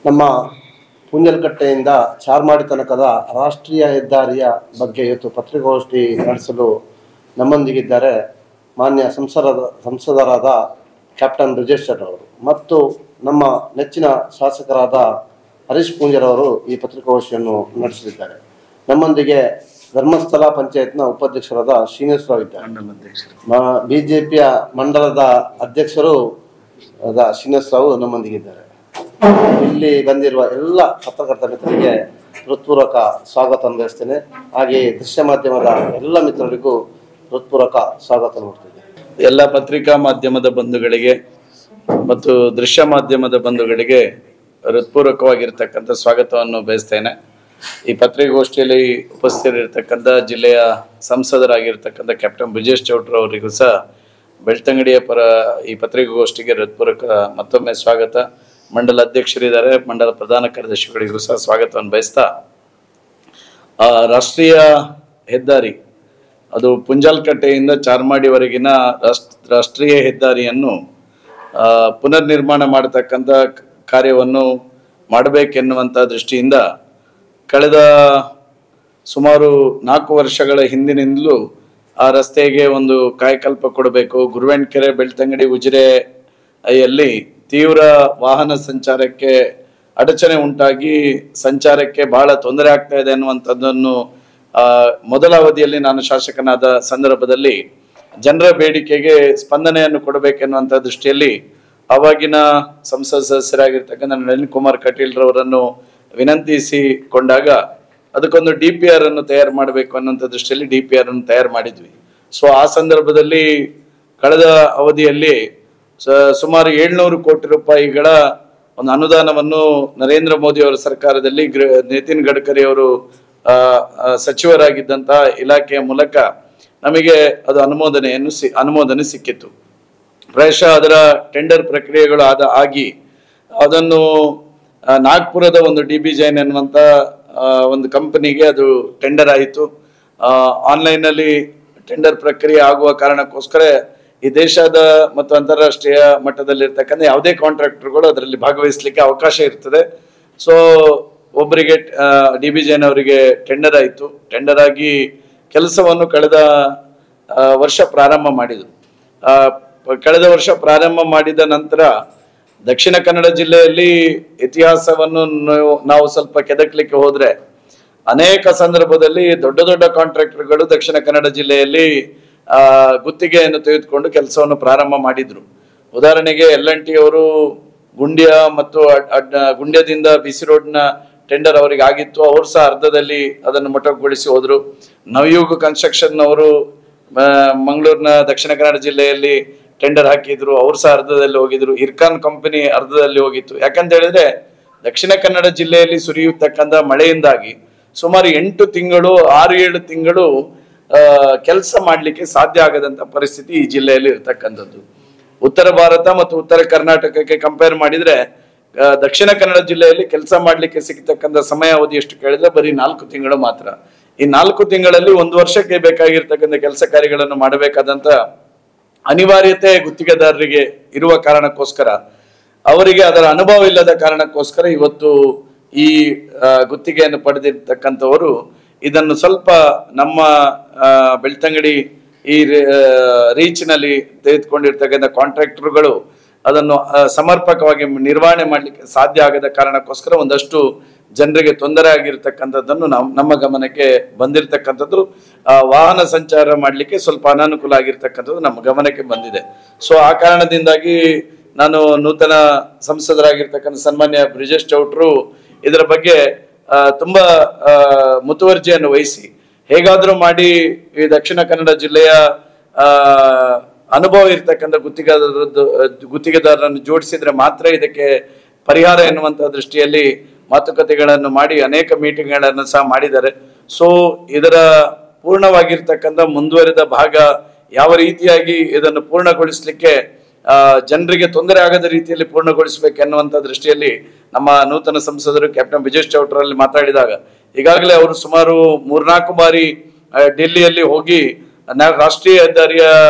ನಮ್ಮ ಪುಂಜಲ್ಕಟ್ಟೆಯಿಂದ ಚಾರ್ಮಾಡಿ ತನಕದ ರಾಷ್ಟ್ರೀಯ ಹೆದ್ದಾರಿಯ ಬಗ್ಗೆ ಇವತ್ತು ಪತ್ರಿಕಾಗೋಷ್ಠಿ ನಡೆಸಲು ನಮ್ಮೊಂದಿಗಿದ್ದಾರೆ ಮಾನ್ಯ ಸಂಸದ ಸಂಸದರಾದ ಕ್ಯಾಪ್ಟನ್ ಬ್ರಿಜೇಶ್ ಶೆಟ್ಟರ್ ಅವರು ಮತ್ತು ನಮ್ಮ ನೆಚ್ಚಿನ ಶಾಸಕರಾದ ಹರೀಶ್ ಪೂಂಜರವರು ಈ ಪತ್ರಿಕಾಗೋಷ್ಠಿಯನ್ನು ನಡೆಸಲಿದ್ದಾರೆ ನಮ್ಮೊಂದಿಗೆ ಧರ್ಮಸ್ಥಳ ಪಂಚಾಯತ್ನ ಉಪಾಧ್ಯಕ್ಷರಾದ ಶ್ರೀನಿವಾಸರಾವ್ ಇದ್ದಾರೆ ಬಿಜೆಪಿಯ ಮಂಡಲದ ಅಧ್ಯಕ್ಷರು ಆದ ಶ್ರೀನಿವಾಸರಾವ್ ನಮ್ಮೊಂದಿಗಿದ್ದಾರೆ ಇಲ್ಲಿ ಬಂದಿರುವ ಎಲ್ಲ ಪತ್ರಕರ್ತ ಮಿತ್ರರಿಗೆ ಹೃತ್ಪೂರ್ವಕ ಸ್ವಾಗತ ಬಯಸ್ತೇನೆ ಹಾಗೆಯೇ ದೃಶ್ಯ ಮಾಧ್ಯಮದ ಎಲ್ಲ ಮಿತ್ರರಿಗೂ ಹೃತ್ಪೂರ್ವಕ ಸ್ವಾಗತ ಮಾಡ್ತೇನೆ ಎಲ್ಲ ಪತ್ರಿಕಾ ಮಾಧ್ಯಮದ ಬಂಧುಗಳಿಗೆ ಮತ್ತು ದೃಶ್ಯ ಮಾಧ್ಯಮದ ಬಂಧುಗಳಿಗೆ ಹೃತ್ಪೂರ್ವಕವಾಗಿರ್ತಕ್ಕಂಥ ಸ್ವಾಗತವನ್ನು ಬಯಸ್ತೇನೆ ಈ ಪತ್ರಿಕಾಗೋಷ್ಠಿಯಲ್ಲಿ ಉಪಸ್ಥಿತರಿರ್ತಕ್ಕಂಥ ಜಿಲ್ಲೆಯ ಸಂಸದರಾಗಿರ್ತಕ್ಕಂಥ ಕ್ಯಾಪ್ಟನ್ ಬ್ರಿಜೇಶ್ ಚೌಟ್ರ ಅವರಿಗೂ ಸಹ ಬೆಳ್ತಂಗಡಿಯ ಪರ ಈ ಪತ್ರಿಕಾಗೋಷ್ಠಿಗೆ ಹೃತ್ಪೂರ್ವಕ ಮತ್ತೊಮ್ಮೆ ಸ್ವಾಗತ ಮಂಡಲ ಅಧ್ಯಕ್ಷರಿದ್ದಾರೆ ಮಂಡಲ ಪ್ರಧಾನ ಕಾರ್ಯದರ್ಶಿಗಳಿಗೂ ಸಹ ಸ್ವಾಗತವನ್ನು ಬಯಸ್ತಾ ಆ, ರಾಷ್ಟ್ರೀಯ ಹೆದ್ದಾರಿ ಅದು ಪುಂಜಾಲ್ಕಟ್ಟೆಯಿಂದ ಚಾರ್ಮಾಡಿವರೆಗಿನ ರಾಷ್ಟ್- ರಾಷ್ಟ್ರೀಯ ಹೆದ್ದಾರಿಯನ್ನು ಆ, ಪುನರ್ ನಿರ್ಮಾಣ ಮಾಡತಕ್ಕಂಥ ಕ- ಕಾರ್ಯವನ್ನು ಮಾಡಬೇಕೆನ್ನುವಂಥ ದೃಷ್ಟಿಯಿಂದ ಕಳೆದ ಸುಮಾರು ನಾಲ್ಕು ವರ್ಷಗಳ ಹಿಂದಿನಿಂದಲೂ ಆ ರಸ್ತೆಗೆ ಒಂದು ಕಾಯಕಲ್ಪ ಕೊಡಬೇಕು ಗುರುವೆಂಟ್ಕೆರೆ ಬೆಳ್ತಂಗಡಿ ಉಜಿರೆಯಲ್ಲಿ ತೀವ್ರ ವಾಹನ ಸಂಚಾರಕ್ಕೆ ಅಡಚಣೆ ಉಂಟಾಗಿ ಸಂಚಾರಕ್ಕೆ ಬಹಳ ತೊಂದರೆ ಆಗ್ತಾ ಇದೆ ಅನ್ನುವಂಥದ್ದನ್ನು ಆ, ಮೊದಲ ಅವಧಿಯಲ್ಲಿ ನಾನು ಶಾಸಕನಾದ ಸಂದರ್ಭದಲ್ಲಿ ಜನರ ಬೇಡಿಕೆಗೆ ಸ್ಪಂದನೆಯನ್ನು ಕೊಡಬೇಕೆನ್ನುವಂಥ ದೃಷ್ಟಿಯಲ್ಲಿ ಅವಾಗಿನ ಸಂಸತ್ ಸದಸ್ಯರಾಗಿರ್ತಕ್ಕಂಥ ನಳಿನ್ ಕುಮಾರ್ ಕಟೀಲ್ ರವರನ್ನು ವಿನಂತಿಸಿಕೊಂಡಾಗ ಅದಕ್ಕೊಂದು ಡಿ ಪಿ ಆರ್ ಅನ್ನು ತಯಾರು ಮಾಡಬೇಕು ಅನ್ನೋಂಥ ದೃಷ್ಟಿಯಲ್ಲಿ ಡಿ ಪಿ ಆರ್ ಅನ್ನು ತಯಾರು ಮಾಡಿದ್ವಿ ಸೊ ಆ ಸಂದರ್ಭದಲ್ಲಿ ಕಳೆದ ಅವಧಿಯಲ್ಲಿ ಸ- ಸುಮಾರು ಏಳ್ನೂರು ಕೋಟಿ ರೂಪಾಯಿಗಳ ಒಂದು ಅನುದಾನವನ್ನು ನರೇಂದ್ರ ಮೋದಿ ಅವರ ಸರ್ಕಾರದಲ್ಲಿ ಗೃಹ ನಿತಿನ್ ಗಡ್ಕರಿ ಅವರು ಆ, ಆ, ಸಚಿವರಾಗಿದ್ದಂಥ ಇಲಾಖೆಯ ಮೂಲಕ ನಮಗೆ ಅದು ಅನುಮೋದನೆಯನ್ನು ಸಿ ಅನುಮೋದನೆ ಸಿಕ್ಕಿತ್ತು ಪ್ರಾಯಶಃ ಅದರ ಟೆಂಡರ್ ಪ್ರಕ್ರಿಯೆಗಳು ಆದ ಆಗಿ ಅದನ್ನು ಆ, ನಾಗ್ಪುರದ ಒಂದು ಡಿ ಬಿ ಜೈನ್ ಎನ್ನುವಂಥ ಆ, ಒಂದು ಕಂಪನಿಗೆ ಅದು ಟೆಂಡರ್ ಆಯಿತು ಆನ್ಲೈನಲ್ಲಿ ಟೆಂಡರ್ ಪ್ರಕ್ರಿಯೆ ಆಗುವ ಕಾರಣಕ್ಕೋಸ್ಕರ ಈ ದೇಶದ ಮತ್ತು ಅಂತಾರಾಷ್ಟ್ರೀಯ ಮಟ್ಟದಲ್ಲಿರ್ತಕ್ಕಂಥ ಯಾವುದೇ ಕಾಂಟ್ರಾಕ್ಟರ್ಗಳು ಅದರಲ್ಲಿ ಭಾಗವಹಿಸಲಿಕ್ಕೆ ಅವಕಾಶ ಇರ್ತದೆ ಸೊ ಒಬ್ಬರಿಗೆ ಡಿ ಬಿ ಜೈನ್ ಅವರಿಗೆ ಟೆಂಡರ್ ಆಯಿತು ಟೆಂಡರ್ ಆಗಿ ಕೆಲಸವನ್ನು ಕಳೆದ ಆ, ವರ್ಷ ಪ್ರಾರಂಭ ಮಾಡಿದರು ಆ, ಪ- ಕಳೆದ ವರ್ಷ ಪ್ರಾರಂಭ ಮಾಡಿದ ನಂತರ ದಕ್ಷಿಣ ಕನ್ನಡ ಜಿಲ್ಲೆಯಲ್ಲಿ ಇತಿಹಾಸವನ್ನು ನಾವು- ನಾವು ಸ್ವಲ್ಪ ಕೆದಕ್ಲಿಕ್ಕೆ ಹೋದ್ರೆ ಅನೇಕ ಸಂದರ್ಭದಲ್ಲಿ ದೊಡ್ಡ ದೊಡ್ಡ ಕಾಂಟ್ರಾಕ್ಟರ್ಗಳು ದಕ್ಷಿಣ ಕನ್ನಡ ಜಿಲ್ಲೆಯಲ್ಲಿ ಆ, ಗುತ್ತಿಗೆಯನ್ನು ತೆಗೆದುಕೊಂಡು ಕೆಲಸವನ್ನು ಪ್ರಾರಂಭ ಮಾಡಿದ್ರು ಉದಾಹರಣೆಗೆ ಎಲ್ ಎನ್ ಟಿ ಅವರು ಗುಂಡ್ಯ ಮತ್ತು ಅಡ್- ಅಡ್- ಗುಂಡ್ಯದಿಂದ ಬಿಸಿ ರೋಡ್ನ ಟೆಂಡರ್ ಅವರಿಗೆ ಆಗಿತ್ತು ಅವರು ಸಹ ಅರ್ಧದಲ್ಲಿ ಅದನ್ನು ಮೊಟಕುಗೊಳಿಸಿ ಹೋದ್ರು ನವಯುಗ ಕನ್ಸ್ಟ್ರಕ್ಷನ್ ಅವರು ಮಂಗಳೂರಿನ ದಕ್ಷಿಣ ಕನ್ನಡ ಜಿಲ್ಲೆಯಲ್ಲಿ ಟೆಂಡರ್ ಹಾಕಿದ್ರು ಅವ್ರು ಸಹ ಅರ್ಧದಲ್ಲಿ ಹೋಗಿದ್ರು ಇರ್ಕಾನ್ ಕಂಪನಿ ಅರ್ಧದಲ್ಲಿ ಹೋಗಿತ್ತು ಯಾಕಂತ ಹೇಳಿದ್ರೆ ದಕ್ಷಿಣ ಕನ್ನಡ ಜಿಲ್ಲೆಯಲ್ಲಿ ಸುರಿಯತಕ್ಕಂಥ ಮಳೆಯಿಂದಾಗಿ ಸುಮಾರು ಎಂಟು ತಿಂಗಳು ಆರು ಏಳು ತಿಂಗಳು ಕೆಲಸ ಮಾಡಲಿಕ್ಕೆ ಸಾಧ್ಯ ಆಗದಂತ ಪರಿಸ್ಥಿತಿ ಈ ಜಿಲ್ಲೆಯಲ್ಲಿ ಇರ್ತಕ್ಕಂಥದ್ದು ಉತ್ತರ ಭಾರತ ಮತ್ತು ಉತ್ತರ ಕರ್ನಾಟಕಕ್ಕೆ ಕಂಪೇರ್ ಮಾಡಿದ್ರೆ ಆ, ದಕ್ಷಿಣ ಕನ್ನಡ ಜಿಲ್ಲೆಯಲ್ಲಿ ಕೆಲಸ ಮಾಡಲಿಕ್ಕೆ ಸಿಗ್ತಕ್ಕಂಥ ಸಮಯ ಅವಧಿ ಎಷ್ಟು ಕೇಳಿದ್ರೆ ಬರೀ ನಾಲ್ಕು ತಿಂಗಳು ಮಾತ್ರ ಈ ನಾಲ್ಕು ತಿಂಗಳಲ್ಲಿ ಒಂದು ವರ್ಷಕ್ಕೆ ಬೇಕಾಗಿರ್ತಕ್ಕಂಥ ಕೆಲಸ ಕಾರ್ಯಗಳನ್ನು ಮಾಡಬೇಕಾದಂತ ಅನಿವಾರ್ಯತೆ ಗುತ್ತಿಗೆದಾರರಿಗೆ ಇರುವ ಕಾರಣಕ್ಕೋಸ್ಕರ ಅವರಿಗೆ ಅದರ ಅನುಭವ ಇಲ್ಲದ ಕಾರಣಕ್ಕೋಸ್ಕರ ಇವತ್ತು ಈ ಆ, ಗುತ್ತಿಗೆಯನ್ನು ಪಡೆದಿರ್ತಕ್ಕಂಥವರು ಇದನ್ನು ಸ್ವಲ್ಪ ನಮ್ಮ ಆ, ಬೆಳ್ತಂಗಡಿ ಈ ರೀಚ್ನಲ್ಲಿ ತೆಗೆದುಕೊಂಡಿರ್ತಕ್ಕಂಥ ಕಾಂಟ್ರಾಕ್ಟರ್ಗಳು ಅದನ್ನು ಆ, ಸಮರ್ಪಕವಾಗಿ ನಿರ್ವಹಣೆ ಮಾಡಲಿಕ್ಕೆ ಸಾಧ್ಯ ಆಗದ ಕಾರಣಕ್ಕೋಸ್ಕರ ಒಂದಷ್ಟು ಜನರಿಗೆ ತೊಂದರೆ ಆಗಿರ್ತಕ್ಕಂಥದ್ದನ್ನು ನಾವು ನಮ್ಮ ಗಮನಕ್ಕೆ ಬಂದಿರತಕ್ಕಂಥದ್ದು ಆ, ವಾಹನ ಸಂಚಾರ ಮಾಡಲಿಕ್ಕೆ ಸ್ವಲ್ಪ ಅನಾನುಕೂಲ ಆಗಿರ್ತಕ್ಕಂಥದ್ದು ನಮ್ಮ ಗಮನಕ್ಕೆ ಬಂದಿದೆ ಸೊ ಆ ಕಾರಣದಿಂದಾಗಿ ನಾನು ನೂತನ ಸಂಸದರಾಗಿರ್ತಕ್ಕಂಥ ಸನ್ಮಾನ್ಯ ಬ್ರಿಜೇಶ್ ಚೌಟ್ರು ಇದರ ಬಗ್ಗೆ ಆ, ತುಂಬಾ ಆ, ಮುತುವರ್ಜಿಯನ್ನು ವಹಿಸಿ ಹೇಗಾದರೂ ಮಾಡಿ ಈ ದಕ್ಷಿಣ ಕನ್ನಡ ಜಿಲ್ಲೆಯ ಆ, ಅನುಭವ ಇರ್ತಕ್ಕಂಥ ಗುತ್ತಿಗೆದಾರರದ್ದು ಗುತ್ತಿಗೆದಾರರನ್ನು ಜೋಡಿಸಿದ್ರೆ ಮಾತ್ರ ಇದಕ್ಕೆ ಪರಿಹಾರ ಎನ್ನುವಂತ ದೃಷ್ಟಿಯಲ್ಲಿ ಮಾತುಕತೆಗಳನ್ನು ಮಾಡಿ ಅನೇಕ ಮೀಟಿಂಗ್ಗಳನ್ನು ಸಹ ಮಾಡಿದ್ದಾರೆ ಸೊ ಇದರ ಪೂರ್ಣವಾಗಿರ್ತಕ್ಕಂಥ ಮುಂದುವರಿದ ಭಾಗ ಯಾವ ರೀತಿಯಾಗಿ ಇದನ್ನು ಪೂರ್ಣಗೊಳಿಸಲಿಕ್ಕೆ ಆ, ಜನರಿಗೆ ತೊಂದರೆ ಆಗದ ರೀತಿಯಲ್ಲಿ ಪೂರ್ಣಗೊಳಿಸಬೇಕು ಎನ್ನುವಂತ ದೃಷ್ಟಿಯಲ್ಲಿ ನಮ್ಮ ನೂತನ ಸಂಸದರು ಕ್ಯಾಪ್ಟನ್ ಬ್ರಿಜೇಶ್ ಚೌಟ್ರಲ್ಲಿ ಮಾತಾಡಿದಾಗ ಈಗಾಗಲೇ ಅವರು ಸುಮಾರು ಮೂರ್ನಾಲ್ಕು ಬಾರಿ ಆ, ಡೆಲ್ಲಿಯಲ್ಲಿ ಹೋಗಿ ನ- ರಾಷ್ಟ್ರೀಯ ಹೆದ್ದಾರಿಯ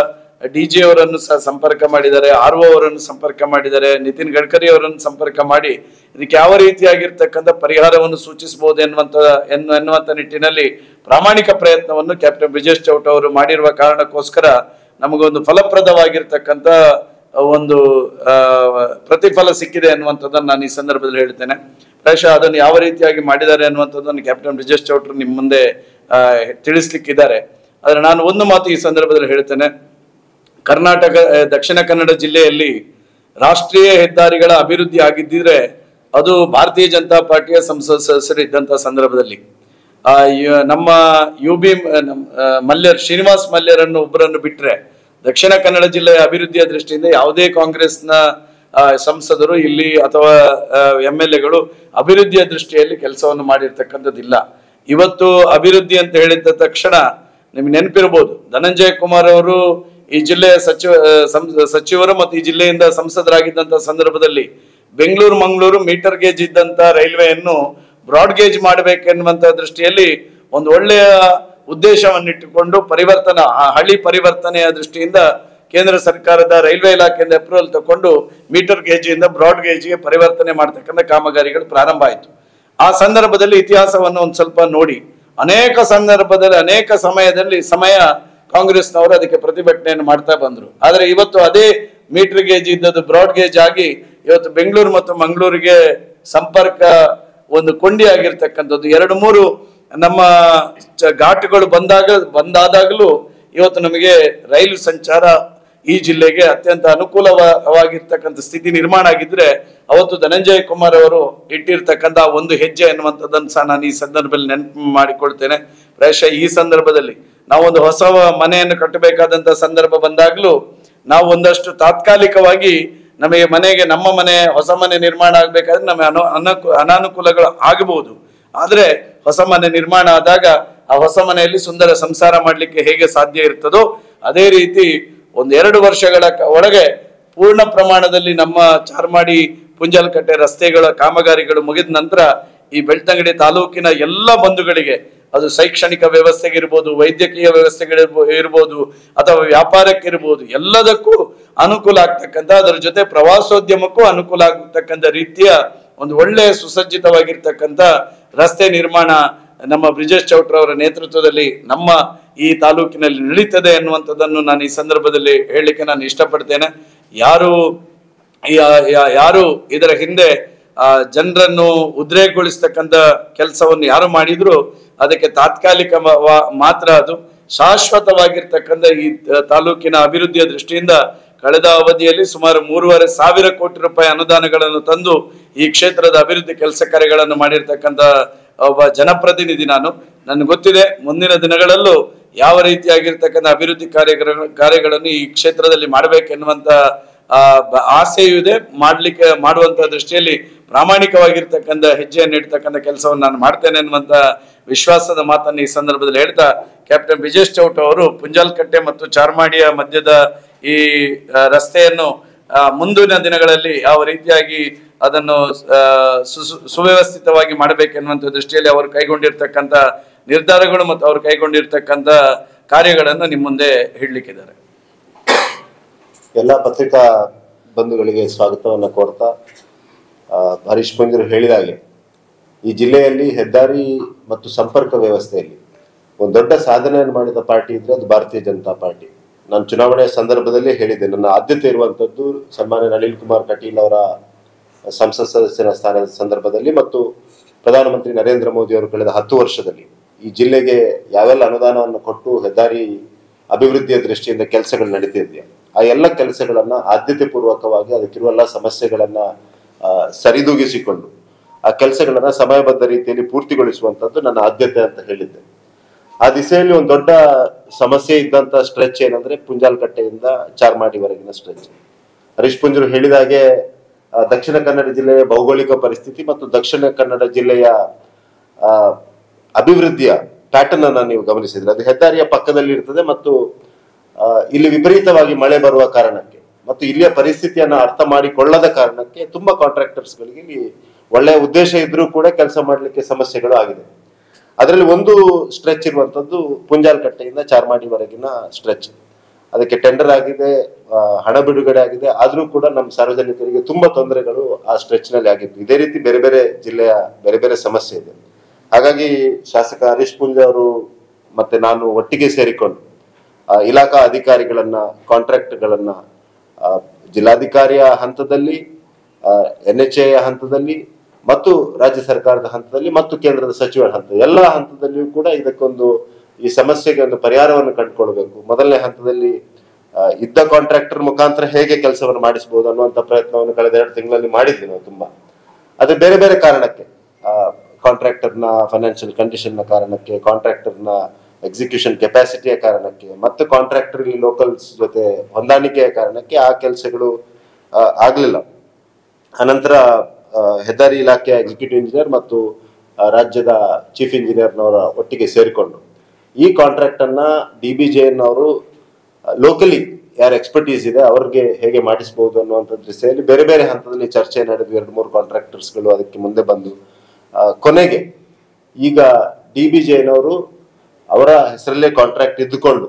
ಡಿ ಜಿ ಅವರನ್ನು ಸಹ ಸಂಪರ್ಕ ಮಾಡಿದ್ದಾರೆ ಆರ್ ಒ ಅವರನ್ನು ಸಂಪರ್ಕ ಮಾಡಿದ್ದಾರೆ ನಿತಿನ್ ಗಡ್ಕರಿ ಅವರನ್ನು ಸಂಪರ್ಕ ಮಾಡಿ ಇದಕ್ಕೆ ಯಾವ ರೀತಿಯಾಗಿರ್ತಕ್ಕಂಥ ಪರಿಹಾರವನ್ನು ಸೂಚಿಸಬಹುದು ಎನ್ನುವಂತ ಎನ್ನು ಎನ್ನುವಂತ ನಿಟ್ಟಿನಲ್ಲಿ ಪ್ರಾಮಾಣಿಕ ಪ್ರಯತ್ನವನ್ನು ಕ್ಯಾಪ್ಟನ್ ಬ್ರಿಜೇಶ್ ಚೌಟ ಅವರು ಮಾಡಿರುವ ಕಾರಣಕ್ಕೋಸ್ಕರ ನಮಗೊಂದು ಫಲಪ್ರದವಾಗಿರ್ತಕ್ಕಂಥ ಒಂದು ಆ, ಪ್ರತಿಫಲ ಸಿಕ್ಕಿದೆ ಅನ್ನುವಂಥದ್ದನ್ನು ನಾನು ಈ ಸಂದರ್ಭದಲ್ಲಿ ಹೇಳ್ತೇನೆ ಪ್ರಾಯಶಃ ಅದನ್ನು ಯಾವ ರೀತಿಯಾಗಿ ಮಾಡಿದ್ದಾರೆ ಅನ್ನುವಂಥದ್ದನ್ನು ಕ್ಯಾಪ್ಟನ್ ಬ್ರಿಜೇಶ್ ಚೌಟ್ರು ನಿಮ್ಮ ಮುಂದೆ ಆ, ತಿಳಿಸ್ಲಿಕ್ಕಿದ್ದಾರೆ ಆದರೆ ನಾನು ಒಂದು ಮಾತು ಈ ಸಂದರ್ಭದಲ್ಲಿ ಹೇಳ್ತೇನೆ ಕರ್ನಾಟಕ ಆ, ದಕ್ಷಿಣ ಕನ್ನಡ ಜಿಲ್ಲೆಯಲ್ಲಿ ರಾಷ್ಟ್ರೀಯ ಹೆದ್ದಾರಿಗಳ ಅಭಿವೃದ್ಧಿ ಆಗಿದ್ದಿದ್ರೆ ಅದು ಭಾರತೀಯ ಜನತಾ ಪಾರ್ಟಿಯ ಸಂಸದ ಸದಸ್ಯರು ಇದ್ದಂಥ ಸಂದರ್ಭದಲ್ಲಿ ಆ, ಯ- ನಮ್ಮ ಯು ಬಿ ಮಲ್ಯರ್ ಶ್ರೀನಿವಾಸ್ ಮಲ್ಯರನ್ನು ಒಬ್ಬರನ್ನು ಬಿಟ್ರೆ ದಕ್ಷಿಣ ಕನ್ನಡ ಜಿಲ್ಲೆಯ ಅಭಿವೃದ್ಧಿಯ ದೃಷ್ಟಿಯಿಂದ ಯಾವುದೇ ಕಾಂಗ್ರೆಸ್ನ ಆ, ಸಂಸದರು ಇಲ್ಲಿ ಅಥವಾ ಎಂ ಎಲ್ ಎಗಳು ಅಭಿವೃದ್ಧಿಯ ದೃಷ್ಟಿಯಲ್ಲಿ ಕೆಲಸವನ್ನು ಮಾಡಿರ್ತಕ್ಕಂಥದ್ದಿಲ್ಲ ಇವತ್ತು ಅಭಿವೃದ್ಧಿ ಅಂತ ಹೇಳಿದ ತಕ್ಷಣ ನಿಮ್ಗೆ ನೆನಪಿರ್ಬೋದು ಧನಂಜಯ ಕುಮಾರ್ ಅವರು ಈ ಜಿಲ್ಲೆಯ ಸಚಿವ ಆ, ಸಂ- ಸಚಿವರು ಮತ್ತು ಈ ಜಿಲ್ಲೆಯಿಂದ ಸಂಸದರಾಗಿದ್ದಂತ ಸಂದರ್ಭದಲ್ಲಿ ಬೆಂಗಳೂರು ಮಂಗಳೂರು ಮೀಟರ್ ಗೇಜ್ ಇದ್ದಂತ ರೈಲ್ವೆಯನ್ನು ಬ್ರಾಡ್ ಗೇಜ್ ಮಾಡಬೇಕೆನ್ನುವಂತ ದೃಷ್ಟಿಯಲ್ಲಿ ಒಂದು ಒಳ್ಳೆಯ ಉದ್ದೇಶವನ್ನಿಟ್ಟುಕೊಂಡು ಪರಿವರ್ತನ ಆ ಹಳ್ಳಿ ಪರಿವರ್ತನೆಯ ದೃಷ್ಟಿಯಿಂದ ಕೇಂದ್ರ ಸರ್ಕಾರದ ರೈಲ್ವೆ ಇಲಾಖೆಯಿಂದ ಅಪ್ರೂವಲ್ ತಗೊಂಡು ಮೀಟರ್ ಗೇಜಿಂದ ಬ್ರಾಡ್ ಗೇಜ್ಗೆ ಪರಿವರ್ತನೆ ಮಾಡ್ತಕ್ಕಂಥ ಕಾಮಗಾರಿಗಳು ಪ್ರಾರಂಭ ಆಯಿತು ಆ ಸಂದರ್ಭದಲ್ಲಿ ಇತಿಹಾಸವನ್ನು ಒಂದು ಸ್ವಲ್ಪ ನೋಡಿ ಅನೇಕ ಸಂದರ್ಭದಲ್ಲಿ ಅನೇಕ ಸಮಯದಲ್ಲಿ ಸಮಯ ಕಾಂಗ್ರೆಸ್ನವರು ಅದಕ್ಕೆ ಪ್ರತಿಭಟನೆಯನ್ನು ಮಾಡ್ತಾ ಬಂದ್ರು ಆದ್ರೆ ಇವತ್ತು ಅದೇ ಮೀಟರ್ ಗೇಜ್ ಇದ್ದದ್ದು ಬ್ರಾಡ್ ಗೇಜ್ ಆಗಿ ಇವತ್ತು ಬೆಂಗಳೂರು ಮತ್ತು ಮಂಗಳೂರಿಗೆ ಸಂಪರ್ಕ ಒಂದು ಕೊಂಡಿ ಆಗಿರ್ತಕ್ಕಂಥದ್ದು ಎರಡು ಮೂರು ನಮ್ಮ ಚ- ಘಾಟ್ಗಳು ಬಂದಾಗ ಬಂದಾದಾಗಲೂ ಇವತ್ತು ನಮಗೆ ರೈಲು ಸಂಚಾರ ಈ ಜಿಲ್ಲೆಗೆ ಅತ್ಯಂತ ಅನುಕೂಲವಾಗಿರ್ತಕ್ಕಂಥ ಸ್ಥಿತಿ ನಿರ್ಮಾಣ ಆಗಿದ್ರೆ ಅವತ್ತು ಧನಂಜಯ ಕುಮಾರ್ ಅವರು ಇಟ್ಟಿರ್ತಕ್ಕಂಥ ಒಂದು ಹೆಜ್ಜೆ ಅನ್ನುವಂಥದ್ದನ್ನು ಸಹ ನಾನು ಈ ಸಂದರ್ಭದಲ್ಲಿ ನೆನಪು ಮಾಡಿಕೊಳ್ತೇನೆ ಪ್ರಾಯಶಃ ಈ ಸಂದರ್ಭದಲ್ಲಿ ನಾವು ಒಂದು ಹೊಸ ಮನೆಯನ್ನು ಕಟ್ಟಬೇಕಾದಂತ ಸಂದರ್ಭ ಬಂದಾಗಲೂ ನಾವು ಒಂದಷ್ಟು ತಾತ್ಕಾಲಿಕವಾಗಿ ನಮಗೆ ಮನೆಗೆ ನಮ್ಮ ಮನೆ ಹೊಸ ಮನೆ ನಿರ್ಮಾಣ ಆಗ್ಬೇಕಾದ್ರೆ ನಮಗೆ ಅನು ಅನಕು ಅನಾನುಕೂಲಗಳು ಆಗಬಹುದು ಆದ್ರೆ ಹೊಸ ಮನೆ ನಿರ್ಮಾಣ ಆದಾಗ ಆ ಹೊಸ ಮನೆಯಲ್ಲಿ ಸುಂದರ ಸಂಸಾರ ಮಾಡ್ಲಿಕ್ಕೆ ಹೇಗೆ ಸಾಧ್ಯ ಇರ್ತದೋ ಅದೇ ರೀತಿ ಒಂದ್ ಎರಡು ವರ್ಷಗಳ ಕ- ಒಳಗೆ ಪೂರ್ಣ ಪ್ರಮಾಣದಲ್ಲಿ ನಮ್ಮ ಚಾರ್ಮಾಡಿ ಪುಂಜಲ್ಕಟ್ಟೆ ರಸ್ತೆಗಳ ಕಾಮಗಾರಿಗಳು ಮುಗಿದ ನಂತರ ಈ ಬೆಳ್ತಂಗಡಿ ತಾಲೂಕಿನ ಎಲ್ಲ ಬಂಧುಗಳಿಗೆ ಅದು ಶೈಕ್ಷಣಿಕ ವ್ಯವಸ್ಥೆಗಿರ್ಬೋದು ವೈದ್ಯಕೀಯ ವ್ಯವಸ್ಥೆಗಳಿರ್ಬೋ ಇರ್ಬೋದು ಅಥವಾ ವ್ಯಾಪಾರಕ್ಕಿರ್ಬೋದು ಎಲ್ಲದಕ್ಕೂ ಅನುಕೂಲ ಆಗ್ತಕ್ಕಂಥ ಅದರ ಜೊತೆ ಪ್ರವಾಸೋದ್ಯಮಕ್ಕೂ ಅನುಕೂಲ ಆಗ್ತಕ್ಕಂಥ ರೀತಿಯ ಒಂದು ಒಳ್ಳೆಯ ಸುಸಜ್ಜಿತವಾಗಿರ್ತಕ್ಕಂಥ ರಸ್ತೆ ನಿರ್ಮಾಣ ನಮ್ಮ ಬ್ರಿಜೇಶ್ ಚೌಟ್ರ ಅವರ ನೇತೃತ್ವದಲ್ಲಿ ನಮ್ಮ ಈ ತಾಲೂಕಿನಲ್ಲಿ ನಡೀತದೆ ಅನ್ನುವಂಥದ್ದನ್ನು ನಾನು ಈ ಸಂದರ್ಭದಲ್ಲಿ ಹೇಳಲಿಕ್ಕೆ ನಾನು ಇಷ್ಟಪಡ್ತೇನೆ ಯಾರು ಯಾ- ಯಾ- ಯಾರು ಇದರ ಹಿಂದೆ ಆ ಜನರನ್ನು ಉದ್ರೇಕಗೊಳಿಸ್ತಕ್ಕಂಥ ಕೆಲಸವನ್ನು ಯಾರು ಮಾಡಿದ್ರು ಅದಕ್ಕೆ ತಾತ್ಕಾಲಿಕ ಮ- ವಾ- ಮಾತ್ರ ಅದು ಶಾಶ್ವತವಾಗಿರ್ತಕ್ಕಂಥ ಈ ತ- ತಾಲೂಕಿನ ಅಭಿವೃದ್ಧಿಯ ದೃಷ್ಟಿಯಿಂದ ಕಳೆದ ಅವಧಿಯಲ್ಲಿ ಸುಮಾರು ಮೂರುವರೆ ಸಾವಿರ ಕೋಟಿ ರೂಪಾಯಿ ಅನುದಾನಗಳನ್ನು ತಂದು ಈ ಕ್ಷೇತ್ರದ ಅಭಿವೃದ್ಧಿ ಕೆಲಸ ಕಾರ್ಯಗಳನ್ನು ಮಾಡಿರ್ತಕ್ಕಂಥ ಒಬ್ಬ ಜನಪ್ರತಿನಿಧಿ ನಾನು ನನಗೆ ಗೊತ್ತಿದೆ ಮುಂದಿನ ದಿನಗಳಲ್ಲೂ ಯಾವ ರೀತಿಯಾಗಿರ್ತಕ್ಕಂಥ ಅಭಿವೃದ್ಧಿ ಕಾರ್ಯಗಳ ಕಾರ್ಯಗಳನ್ನು ಈ ಕ್ಷೇತ್ರದಲ್ಲಿ ಮಾಡಬೇಕೆನ್ನುವಂತ ಆ, ಬ- ಆಸೆಯೂ ಇದೆ ಮಾಡ್ಲಿಕ್ಕೆ ಮಾಡುವಂತ ದೃಷ್ಟಿಯಲ್ಲಿ ಪ್ರಾಮಾಣಿಕವಾಗಿರ್ತಕ್ಕಂಥ ಹೆಜ್ಜೆಯನ್ನು ಇಡ್ತಕ್ಕಂಥ ಕೆಲಸವನ್ನು ನಾನು ಮಾಡ್ತೇನೆ ಅನ್ನುವಂತ ವಿಶ್ವಾಸದ ಮಾತನ್ನು ಈ ಸಂದರ್ಭದಲ್ಲಿ ಹೇಳ್ತಾ ಕ್ಯಾಪ್ಟನ್ ಬ್ರಿಜೇಶ್ ಚೌಟ ಅವರು ಪುಂಜಾಲ್ಕಟ್ಟೆ ಮತ್ತು ಚಾರ್ಮಾಡಿಯ ಮಧ್ಯದ ಈ ಆ, ರಸ್ತೆಯನ್ನು ಆ, ಮುಂದಿನ ದಿನಗಳಲ್ಲಿ ಯಾವ ರೀತಿಯಾಗಿ ಅದನ್ನು ಆ, ಸು- ಸು- ಸುವ್ಯವಸ್ಥಿತವಾಗಿ ಮಾಡಬೇಕೆನ್ನುವಂಥ ದೃಷ್ಟಿಯಲ್ಲಿ ಅವರು ಕೈಗೊಂಡಿರ್ತಕ್ಕಂಥ ನಿರ್ಧಾರಗಳು ಮತ್ತು ಅವರು ಕೈಗೊಂಡಿರ್ತಕ್ಕಂಥ ಕಾರ್ಯಗಳನ್ನು ನಿಮ್ಮ ಮುಂದೆ ಹೇಳಲಿಕ್ಕಿದ್ದಾರೆ ಎಲ್ಲ ಪತ್ರಿಕಾ ಬಂಧುಗಳಿಗೆ ಸ್ವಾಗತವನ್ನು ಕೋರ್ತಾ ಆ, ಹರೀಶ್ ಪಂಜರು ಹೇಳಿದ ಹಾಗೆ ಈ ಜಿಲ್ಲೆಯಲ್ಲಿ ಹೆದ್ದಾರಿ ಮತ್ತು ಸಂಪರ್ಕ ವ್ಯವಸ್ಥೆಯಲ್ಲಿ ಒಂದು ದೊಡ್ಡ ಸಾಧನೆಯನ್ನು ಮಾಡಿದ ಪಾರ್ಟಿ ಇದ್ರೆ ಅದು ಭಾರತೀಯ ಜನತಾ ಪಾರ್ಟಿ ನಾನು ಚುನಾವಣೆಯ ಸಂದರ್ಭದಲ್ಲಿ ಹೇಳಿದ್ದೆ ನನ್ನ ಆದ್ಯತೆ ಇರುವಂಥದ್ದು ಸನ್ಮಾನ್ಯ ನಳಿನ್ ಕುಮಾರ್ ಕಟೀಲ್ ಅವರ ಸಂಸತ್ ಸದಸ್ಯರ ಸ್ಥಾನದ ಸಂದರ್ಭದಲ್ಲಿ ಮತ್ತು ಪ್ರಧಾನಮಂತ್ರಿ ನರೇಂದ್ರ ಮೋದಿ ಅವರು ಕಳೆದ ಹತ್ತು ವರ್ಷದಲ್ಲಿ ಈ ಜಿಲ್ಲೆಗೆ ಯಾವೆಲ್ಲ ಅನುದಾನವನ್ನು ಕೊಟ್ಟು ಹೆದ್ದಾರಿ ಅಭಿವೃದ್ಧಿಯ ದೃಷ್ಟಿಯಿಂದ ಕೆಲಸಗಳು ನಡೀತಿದೆಯಾ ಆ ಎಲ್ಲ ಕೆಲಸಗಳನ್ನ ಆದ್ಯತೆ ಪೂರ್ವಕವಾಗಿ ಅದಕ್ಕಿರುವ ಎಲ್ಲ ಸಮಸ್ಯೆಗಳನ್ನ ಆ, ಸರಿದೂಗಿಸಿಕೊಂಡು ಆ ಕೆಲಸಗಳನ್ನ ಸಮಯಬದ್ಧ ರೀತಿಯಲ್ಲಿ ಪೂರ್ತಿಗೊಳಿಸುವಂತದ್ದು ನನ್ನ ಆದ್ಯತೆ ಅಂತ ಹೇಳಿದ್ದೆ ಆ ದಿಸೆಯಲ್ಲಿ ಒಂದು ದೊಡ್ಡ ಸಮಸ್ಯೆ ಇದ್ದಂತ ಸ್ಟ್ರೆಚ್ ಏನಂದ್ರೆ ಪುಂಜಾಲ್ಕಟ್ಟೆಯಿಂದ ಚಾರ್ಮಾಡಿವರೆಗಿನ ಸ್ಟ್ರೆಚ್ ಹರೀಶ್ ಪುಂಜರು ಹೇಳಿದ ಹಾಗೆ ಆ, ದಕ್ಷಿಣ ಕನ್ನಡ ಜಿಲ್ಲೆಯ ಭೌಗೋಳಿಕ ಪರಿಸ್ಥಿತಿ ಮತ್ತು ದಕ್ಷಿಣ ಕನ್ನಡ ಜಿಲ್ಲೆಯ ಆ, ಅಭಿವೃದ್ಧಿಯ ಪ್ಯಾಟರ್ನ್ ಅನ್ನ ನೀವು ಗಮನಿಸಿದ್ರೆ ಅದು ಹೆದ್ದಾರಿಯ ಪಕ್ಕದಲ್ಲಿ ಇರ್ತದೆ ಮತ್ತು ಆ, ಇಲ್ಲಿ ವಿಪರೀತವಾಗಿ ಮಳೆ ಬರುವ ಕಾರಣಕ್ಕೆ ಮತ್ತು ಇಲ್ಲಿಯ ಪರಿಸ್ಥಿತಿಯನ್ನ ಅರ್ಥ ಮಾಡಿಕೊಳ್ಳದ ಕಾರಣಕ್ಕೆ ತುಂಬಾ ಕಾಂಟ್ರಾಕ್ಟರ್ಸ್ ಗಳಿಗೆ ಇಲ್ಲಿ ಒಳ್ಳೆಯ ಉದ್ದೇಶ ಇದ್ರೂ ಕೂಡ ಕೆಲಸ ಮಾಡಲಿಕ್ಕೆ ಸಮಸ್ಯೆಗಳು ಆಗಿದೆ ಅದರಲ್ಲಿ ಒಂದು ಸ್ಟ್ರೆಚ್ ಇರುವಂತದ್ದು ಪುಂಜಾಲ್ಕಟ್ಟೆಯಿಂದ ಚಾರ್ಮಾಡಿವರೆಗಿನ ಸ್ಟ್ರೆಚ್ ಅದಕ್ಕೆ ಟೆಂಡರ್ ಆಗಿದೆ ಆ, ಹಣ ಬಿಡುಗಡೆ ಆಗಿದೆ ಆದ್ರೂ ಕೂಡ ನಮ್ಮ ಸಾರ್ವಜನಿಕರಿಗೆ ತುಂಬಾ ತೊಂದರೆಗಳು ಆ ಸ್ಟ್ರೆಚ್ ನಲ್ಲಿ ಆಗಿತ್ತು ಇದೇ ರೀತಿ ಬೇರೆ ಬೇರೆ ಜಿಲ್ಲೆಯ ಬೇರೆ ಬೇರೆ ಸಮಸ್ಯೆ ಇದೆ ಹಾಗಾಗಿ ಶಾಸಕ ಹರೀಶ್ ಪುಂಜ ಅವರು ಮತ್ತೆ ನಾನು ಒಟ್ಟಿಗೆ ಸೇರಿಕೊಂಡು ಆ, ಇಲಾಖಾ ಅಧಿಕಾರಿಗಳನ್ನ ಕಾಂಟ್ರಾಕ್ಟ್ಗಳನ್ನ ಆ, ಜಿಲ್ಲಾಧಿಕಾರಿಯ ಹಂತದಲ್ಲಿ ಎನ್ ಎಚ್ ಎ ಹಂತದಲ್ಲಿ ಮತ್ತು ರಾಜ್ಯ ಸರ್ಕಾರದ ಹಂತದಲ್ಲಿ ಮತ್ತು ಕೇಂದ್ರದ ಸಚಿವರ ಹಂತ ಎಲ್ಲ ಹಂತದಲ್ಲಿಯೂ ಕೂಡ ಇದಕ್ಕೊಂದು ಈ ಸಮಸ್ಯೆಗೆ ಒಂದು ಪರಿಹಾರವನ್ನು ಕಂಡುಕೊಳ್ಬೇಕು ಮೊದಲನೇ ಹಂತದಲ್ಲಿ ಆ, ಇದ್ದ ಕಾಂಟ್ರಾಕ್ಟರ್ ಮುಖಾಂತರ ಹೇಗೆ ಕೆಲಸವನ್ನು ಮಾಡಿಸಬಹುದು ಅನ್ನುವಂಥ ಪ್ರಯತ್ನವನ್ನು ಕಳೆದ ಎರಡು ತಿಂಗಳಲ್ಲಿ ಮಾಡಿದ್ವಿ ನಾವು ತುಂಬಾ ಅದು ಬೇರೆ ಬೇರೆ ಕಾರಣಕ್ಕೆ ಕಾಂಟ್ರಾಕ್ಟರ್ನ ಫೈನಾನ್ಷಿಯಲ್ ಕಂಡೀಷನ್ನ ಕಾರಣಕ್ಕೆ ಕಾಂಟ್ರಾಕ್ಟರ್ನ ಎಕ್ಸಿಕ್ಯೂಷನ್ ಕೆಪಾಸಿಟಿಯ ಕಾರಣಕ್ಕೆ ಮತ್ತು ಕಾಂಟ್ರಾಕ್ಟರ್ ಲೋಕಲ್ಸ್ ಜೊತೆ ಹೊಂದಾಣಿಕೆಯ ಕಾರಣಕ್ಕೆ ಆ ಕೆಲಸಗಳು ಆಗಲಿಲ್ಲ ಅನಂತರ ಆ, ಹೆದ್ದಾರಿ ಇಲಾಖೆಯ ಎಕ್ಸಿಕ್ಯೂಟಿವ್ ಇಂಜಿನಿಯರ್ ಮತ್ತು ಆ, ರಾಜ್ಯದ ಚೀಫ್ ಇಂಜಿನಿಯರ್ನವರ ಒಟ್ಟಿಗೆ ಸೇರಿಕೊಂಡು ಈ ಕಾಂಟ್ರಾಕ್ಟ್ ಅನ್ನ ಡಿ ಬಿ ಜೆ ಅವರು ಲೋಕಲಿ ಯಾರ ಎಕ್ಸ್ಪರ್ಟೀಸ್ ಇದೆ ಅವ್ರಿಗೆ ಹೇಗೆ ಮಾಡಿಸಬಹುದು ಅನ್ನುವಂಥ ದಿಸೆಯಲ್ಲಿ ಬೇರೆ ಬೇರೆ ಹಂತದಲ್ಲಿ ಚರ್ಚೆ ನಡೆದು ಎರಡು ಮೂರು ಕಾಂಟ್ರಾಕ್ಟರ್ಸ್ಗಳು ಅದಕ್ಕೆ ಮುಂದೆ ಬಂದು ಆ, ಕೊನೆಗೆ ಈಗ ಡಿ ಬಿ ಜೆನವರು ಅವರ ಹೆಸರಲ್ಲೇ ಕಾಂಟ್ರಾಕ್ಟ್ ಇದ್ದುಕೊಂಡು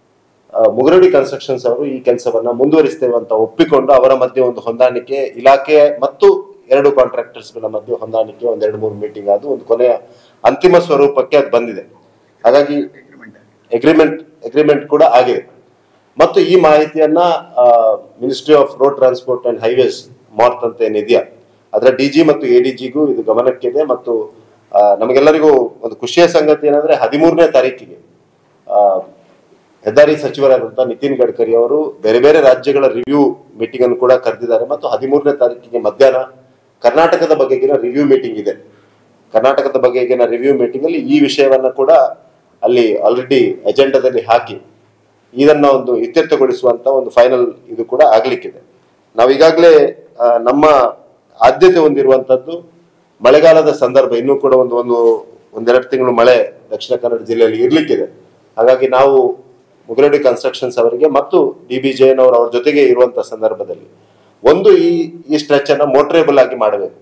ಆ, ಮುಗುರಡಿ ಕನ್ಸ್ಟ್ರಕ್ಷನ್ಸ್ ಅವರು ಈ ಕೆಲಸವನ್ನ ಮುಂದುವರಿಸ್ತೇವೆ ಅಂತ ಒಪ್ಪಿಕೊಂಡು ಅವರ ಮಧ್ಯೆ ಒಂದು ಹೊಂದಾಣಿಕೆ ಇಲಾಖೆ ಮತ್ತು ಎರಡು ಕಾಂಟ್ರಾಕ್ಟರ್ಸ್ ಗಳ ಮಧ್ಯೆ ಹೊಂದಾಣಿಕೆ ಒಂದ್ ಎರಡು ಮೂರು ಮೀಟಿಂಗ್ ಆದ ಒಂದು ಕೊನೆಯ ಅಂತಿಮ ಸ್ವರೂಪಕ್ಕೆ ಅದು ಬಂದಿದೆ ಹಾಗಾಗಿ ಅಗ್ರಿಮೆಂಟ್ ಅಗ್ರಿಮೆಂಟ್ ಕೂಡ ಆಗಿದೆ ಮತ್ತು ಈ ಮಾಹಿತಿಯನ್ನ ministry of road transport and highways MoRTH ಅಂತ ಏನಿದೆಯಾ ಅದರ ಡಿ ಜಿ ಮತ್ತು ಎ ಡಿ ಜಿಗೂ ಇದು ಗಮನಕ್ಕಿದೆ ಮತ್ತು ಆ, ನಮಗೆಲ್ಲರಿಗೂ ಒಂದು ಖುಷಿಯ ಸಂಗತಿ ಏನಂದ್ರೆ ಹದಿಮೂರನೇ ತಾರೀಕಿಗೆ ಆ, ಹೆದ್ದಾರಿ ಸಚಿವರಾದಂತಹ ನಿತಿನ್ ಗಡ್ಕರಿ ಅವರು ಬೇರೆ ಬೇರೆ ರಾಜ್ಯಗಳ ರಿವ್ಯೂ ಮೀಟಿಂಗ್ ಅನ್ನು ಕೂಡ ಕರೆದಿದ್ದಾರೆ ಮತ್ತು ಹದಿಮೂರನೇ ತಾರೀಕಿಗೆ ಮಧ್ಯಾಹ್ನ ಕರ್ನಾಟಕದ ಬಗೆಗಿನ ರಿವ್ಯೂ ಮೀಟಿಂಗ್ ಇದೆ ಕರ್ನಾಟಕದ ಬಗೆಗಿನ ರಿವ್ಯೂ ಮೀಟಿಂಗ್ ಅಲ್ಲಿ ಈ ವಿಷಯವನ್ನ ಕೂಡ ಅಲ್ಲಿ ಆಲ್ರೆಡಿ ಎಜೆಂಡಾದಲ್ಲಿ ಹಾಕಿ ಇದನ್ನ ಒಂದು ಇತ್ಯರ್ಥಗೊಳಿಸುವಂತ ಒಂದು ಫೈನಲ್ ಇದು ಕೂಡ ಆಗ್ಲಿಕ್ಕಿದೆ ನಾವು ಈಗಾಗಲೇ ಆ, ನಮ್ಮ ಆದ್ಯತೆ ಹೊಂದಿರುವಂತದ್ದು ಮಳೆಗಾಲದ ಸಂದರ್ಭ ಇನ್ನೂ ಕೂಡ ಒಂದು ಒಂದು ಒಂದೆರಡು ತಿಂಗಳು ಮಳೆ ದಕ್ಷಿಣ ಕನ್ನಡ ಜಿಲ್ಲೆಯಲ್ಲಿ ಇರ್ಲಿಕ್ಕಿದೆ ಹಾಗಾಗಿ ನಾವು ಮುಗರಡಿ ಕನ್ಸ್ಟ್ರಕ್ಷನ್ಸ್ ಅವರಿಗೆ ಮತ್ತು ಡಿ ಬಿ ಜೈನ್ ಅವರು ಅವ್ರ ಜೊತೆಗೆ ಇರುವಂತ ಸಂದರ್ಭದಲ್ಲಿ ಒಂದು ಈ ಈ ಸ್ಟ್ರೆಚ್ ಅನ್ನ ಮೋಟ್ರೇಬಲ್ ಆಗಿ ಮಾಡಬೇಕು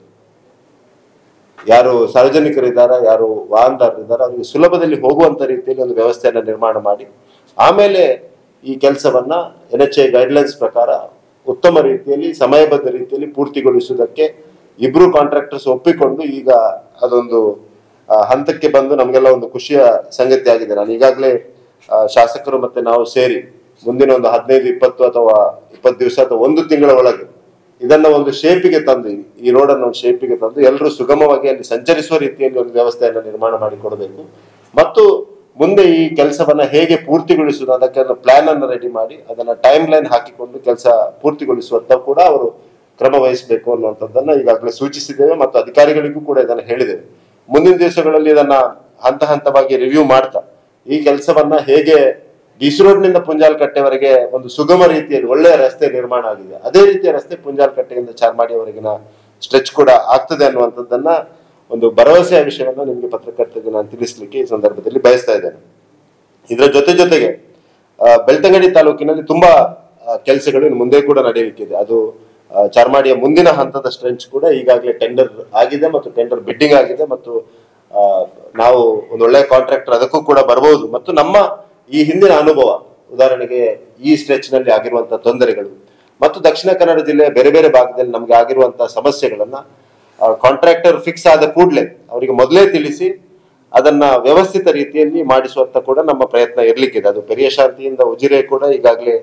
ಯಾರು ಸಾರ್ವಜನಿಕರಿದ್ದಾರೆ ಯಾರು ವಾಹನದಾರರಿದ್ದಾರೆ ಅವರಿಗೆ ಸುಲಭದಲ್ಲಿ ಹೋಗುವಂತ ರೀತಿಯಲ್ಲಿ ಒಂದು ವ್ಯವಸ್ಥೆಯನ್ನ ನಿರ್ಮಾಣ ಮಾಡಿ ಆಮೇಲೆ ಈ ಕೆಲಸವನ್ನ ಎನ್ ಎಚ್ ಐ ಗೈಡ್ಲೈನ್ಸ್ ಪ್ರಕಾರ ಉತ್ತಮ ರೀತಿಯಲ್ಲಿ ಸಮಯಬದ್ಧ ರೀತಿಯಲ್ಲಿ ಪೂರ್ತಿಗೊಳಿಸುವುದಕ್ಕೆ ಇಬ್ರು ಕಾಂಟ್ರಾಕ್ಟರ್ಸ್ ಒಪ್ಪಿಕೊಂಡು ಈಗ ಅದೊಂದು ಆ, ಹಂತಕ್ಕೆ ಬಂದು ನಮಗೆಲ್ಲ ಒಂದು ಖುಷಿಯ ಸಂಗತಿ ಆಗಿದೆ ನಾನು ಈಗಾಗಲೇ ಆ, ಶಾಸಕರು ಮತ್ತೆ ನಾವು ಸೇರಿ ಮುಂದಿನ ಒಂದು ಹದಿನೈದು ಇಪ್ಪತ್ತು ಅಥವಾ ಇಪ್ಪತ್ತು ದಿವಸ ಅಥವಾ ಒಂದು ತಿಂಗಳ ಒಳಗೆ ಇದನ್ನ ಒಂದು ಶೇಪಿಗೆ ತಂದು ಈ ರೋಡ್ ಅನ್ನು ಒಂದು ಶೇಪಿಗೆ ತಂದು ಎಲ್ಲರೂ ಸುಗಮವಾಗಿ ಅಲ್ಲಿ ಸಂಚರಿಸುವ ರೀತಿಯಲ್ಲಿ ಒಂದು ವ್ಯವಸ್ಥೆಯನ್ನು ನಿರ್ಮಾಣ ಮಾಡಿಕೊಡಬೇಕು ಮತ್ತು ಮುಂದೆ ಈ ಕೆಲಸವನ್ನ ಹೇಗೆ ಪೂರ್ತಿಗೊಳಿಸುವುದು ಅದಕ್ಕೆ ಒಂದು ಪ್ಲಾನ್ ಅನ್ನು ರೆಡಿ ಮಾಡಿ ಅದನ್ನ ಟೈಮ್ ಲೈನ್ ಹಾಕಿಕೊಂಡು ಕೆಲಸ ಪೂರ್ತಿಗೊಳಿಸುವಂತ ಕೂಡ ಅವರು ಕ್ರಮ ವಹಿಸಬೇಕು ಅನ್ನುವಂಥದ್ದನ್ನ ಈಗಾಗಲೇ ಸೂಚಿಸಿದ್ದೇವೆ ಮತ್ತು ಅಧಿಕಾರಿಗಳಿಗೂ ಕೂಡ ಇದನ್ನು ಹೇಳಿದ್ದೇವೆ ಮುಂದಿನ ದಿವಸಗಳಲ್ಲಿ ಇದನ್ನ ಹಂತ ಹಂತವಾಗಿ ರಿವ್ಯೂ ಮಾಡ್ತಾ ಈ ಕೆಲಸವನ್ನ ಹೇಗೆ ಡಿಸ್ ರೋಡ್ನಿಂದ ಪುಂಜಾಲ್ಕಟ್ಟೆವರೆಗೆ ಒಂದು ಸುಗಮ ರೀತಿಯಲ್ಲಿ ಒಳ್ಳೆಯ ರಸ್ತೆ ನಿರ್ಮಾಣ ಆಗಿದೆ ಅದೇ ರೀತಿಯ ರಸ್ತೆ ಪುಂಜಾಲ್ಕಟ್ಟೆಯಿಂದ ಚಾರ್ಮಾಡಿಯವರೆಗಿನ ಸ್ಟ್ರೆಚ್ ಕೂಡ ಆಗ್ತದೆ ಅನ್ನುವಂಥದ್ದನ್ನ ಒಂದು ಭರವಸೆಯ ವಿಷಯವನ್ನ ನಿಮಗೆ ಪತ್ರಕರ್ತರಿಗೆ ನಾನು ತಿಳಿಸ್ಲಿಕ್ಕೆ ಈ ಸಂದರ್ಭದಲ್ಲಿ ಬಯಸ್ತಾ ಇದ್ದೇನೆ ಇದರ ಜೊತೆ ಜೊತೆಗೆ ಆ, ಬೆಳ್ತಂಗಡಿ ತಾಲೂಕಿನಲ್ಲಿ ತುಂಬಾ ಕೆಲಸಗಳು ಇನ್ನು ಮುಂದೆ ಕೂಡ ನಡೆಯಲಿಕ್ಕಿದೆ ಅದು ಆ, ಚಾರ್ಮಾಡಿಯ ಮುಂದಿನ ಹಂತದ ಸ್ಟ್ರೆಂಚ್ ಕೂಡ ಈಗಾಗಲೇ ಟೆಂಡರ್ ಆಗಿದೆ ಮತ್ತು ಟೆಂಡರ್ ಬಿಡ್ಡಿಂಗ್ ಆಗಿದೆ ಮತ್ತು ಆ, ನಾವು ಒಂದು ಒಳ್ಳೆಯ ಕಾಂಟ್ರಾಕ್ಟರ್ ಅದಕ್ಕೂ ಕೂಡ ಬರಬಹುದು ಮತ್ತು ನಮ್ಮ ಈ ಹಿಂದಿನ ಅನುಭವ ಉದಾಹರಣೆಗೆ ಈ ಸ್ಟ್ರೆಚ್ ನಲ್ಲಿ ಆಗಿರುವಂತಹ ತೊಂದರೆಗಳು ಮತ್ತು ದಕ್ಷಿಣ ಕನ್ನಡ ಜಿಲ್ಲೆಯ ಬೇರೆ ಬೇರೆ ಭಾಗದಲ್ಲಿ ನಮಗೆ ಆಗಿರುವಂತಹ ಸಮಸ್ಯೆಗಳನ್ನ ಕಾಂಟ್ರಾಕ್ಟರ್ ಫಿಕ್ಸ್ ಆದ ಕೂಡಲೇ ಅವರಿಗೆ ಮೊದಲೇ ತಿಳಿಸಿ ಅದನ್ನ ವ್ಯವಸ್ಥಿತ ರೀತಿಯಲ್ಲಿ ಮಾಡಿಸುವಂತ ಕೂಡ ನಮ್ಮ ಪ್ರಯತ್ನ ಇರ್ಲಿಕ್ಕಿದೆ ಅದು ಪೆರಿಯ ಶಾಂತಿಯಿಂದ ಉಜಿರೆ ಕೂಡ ಈಗಾಗಲೇ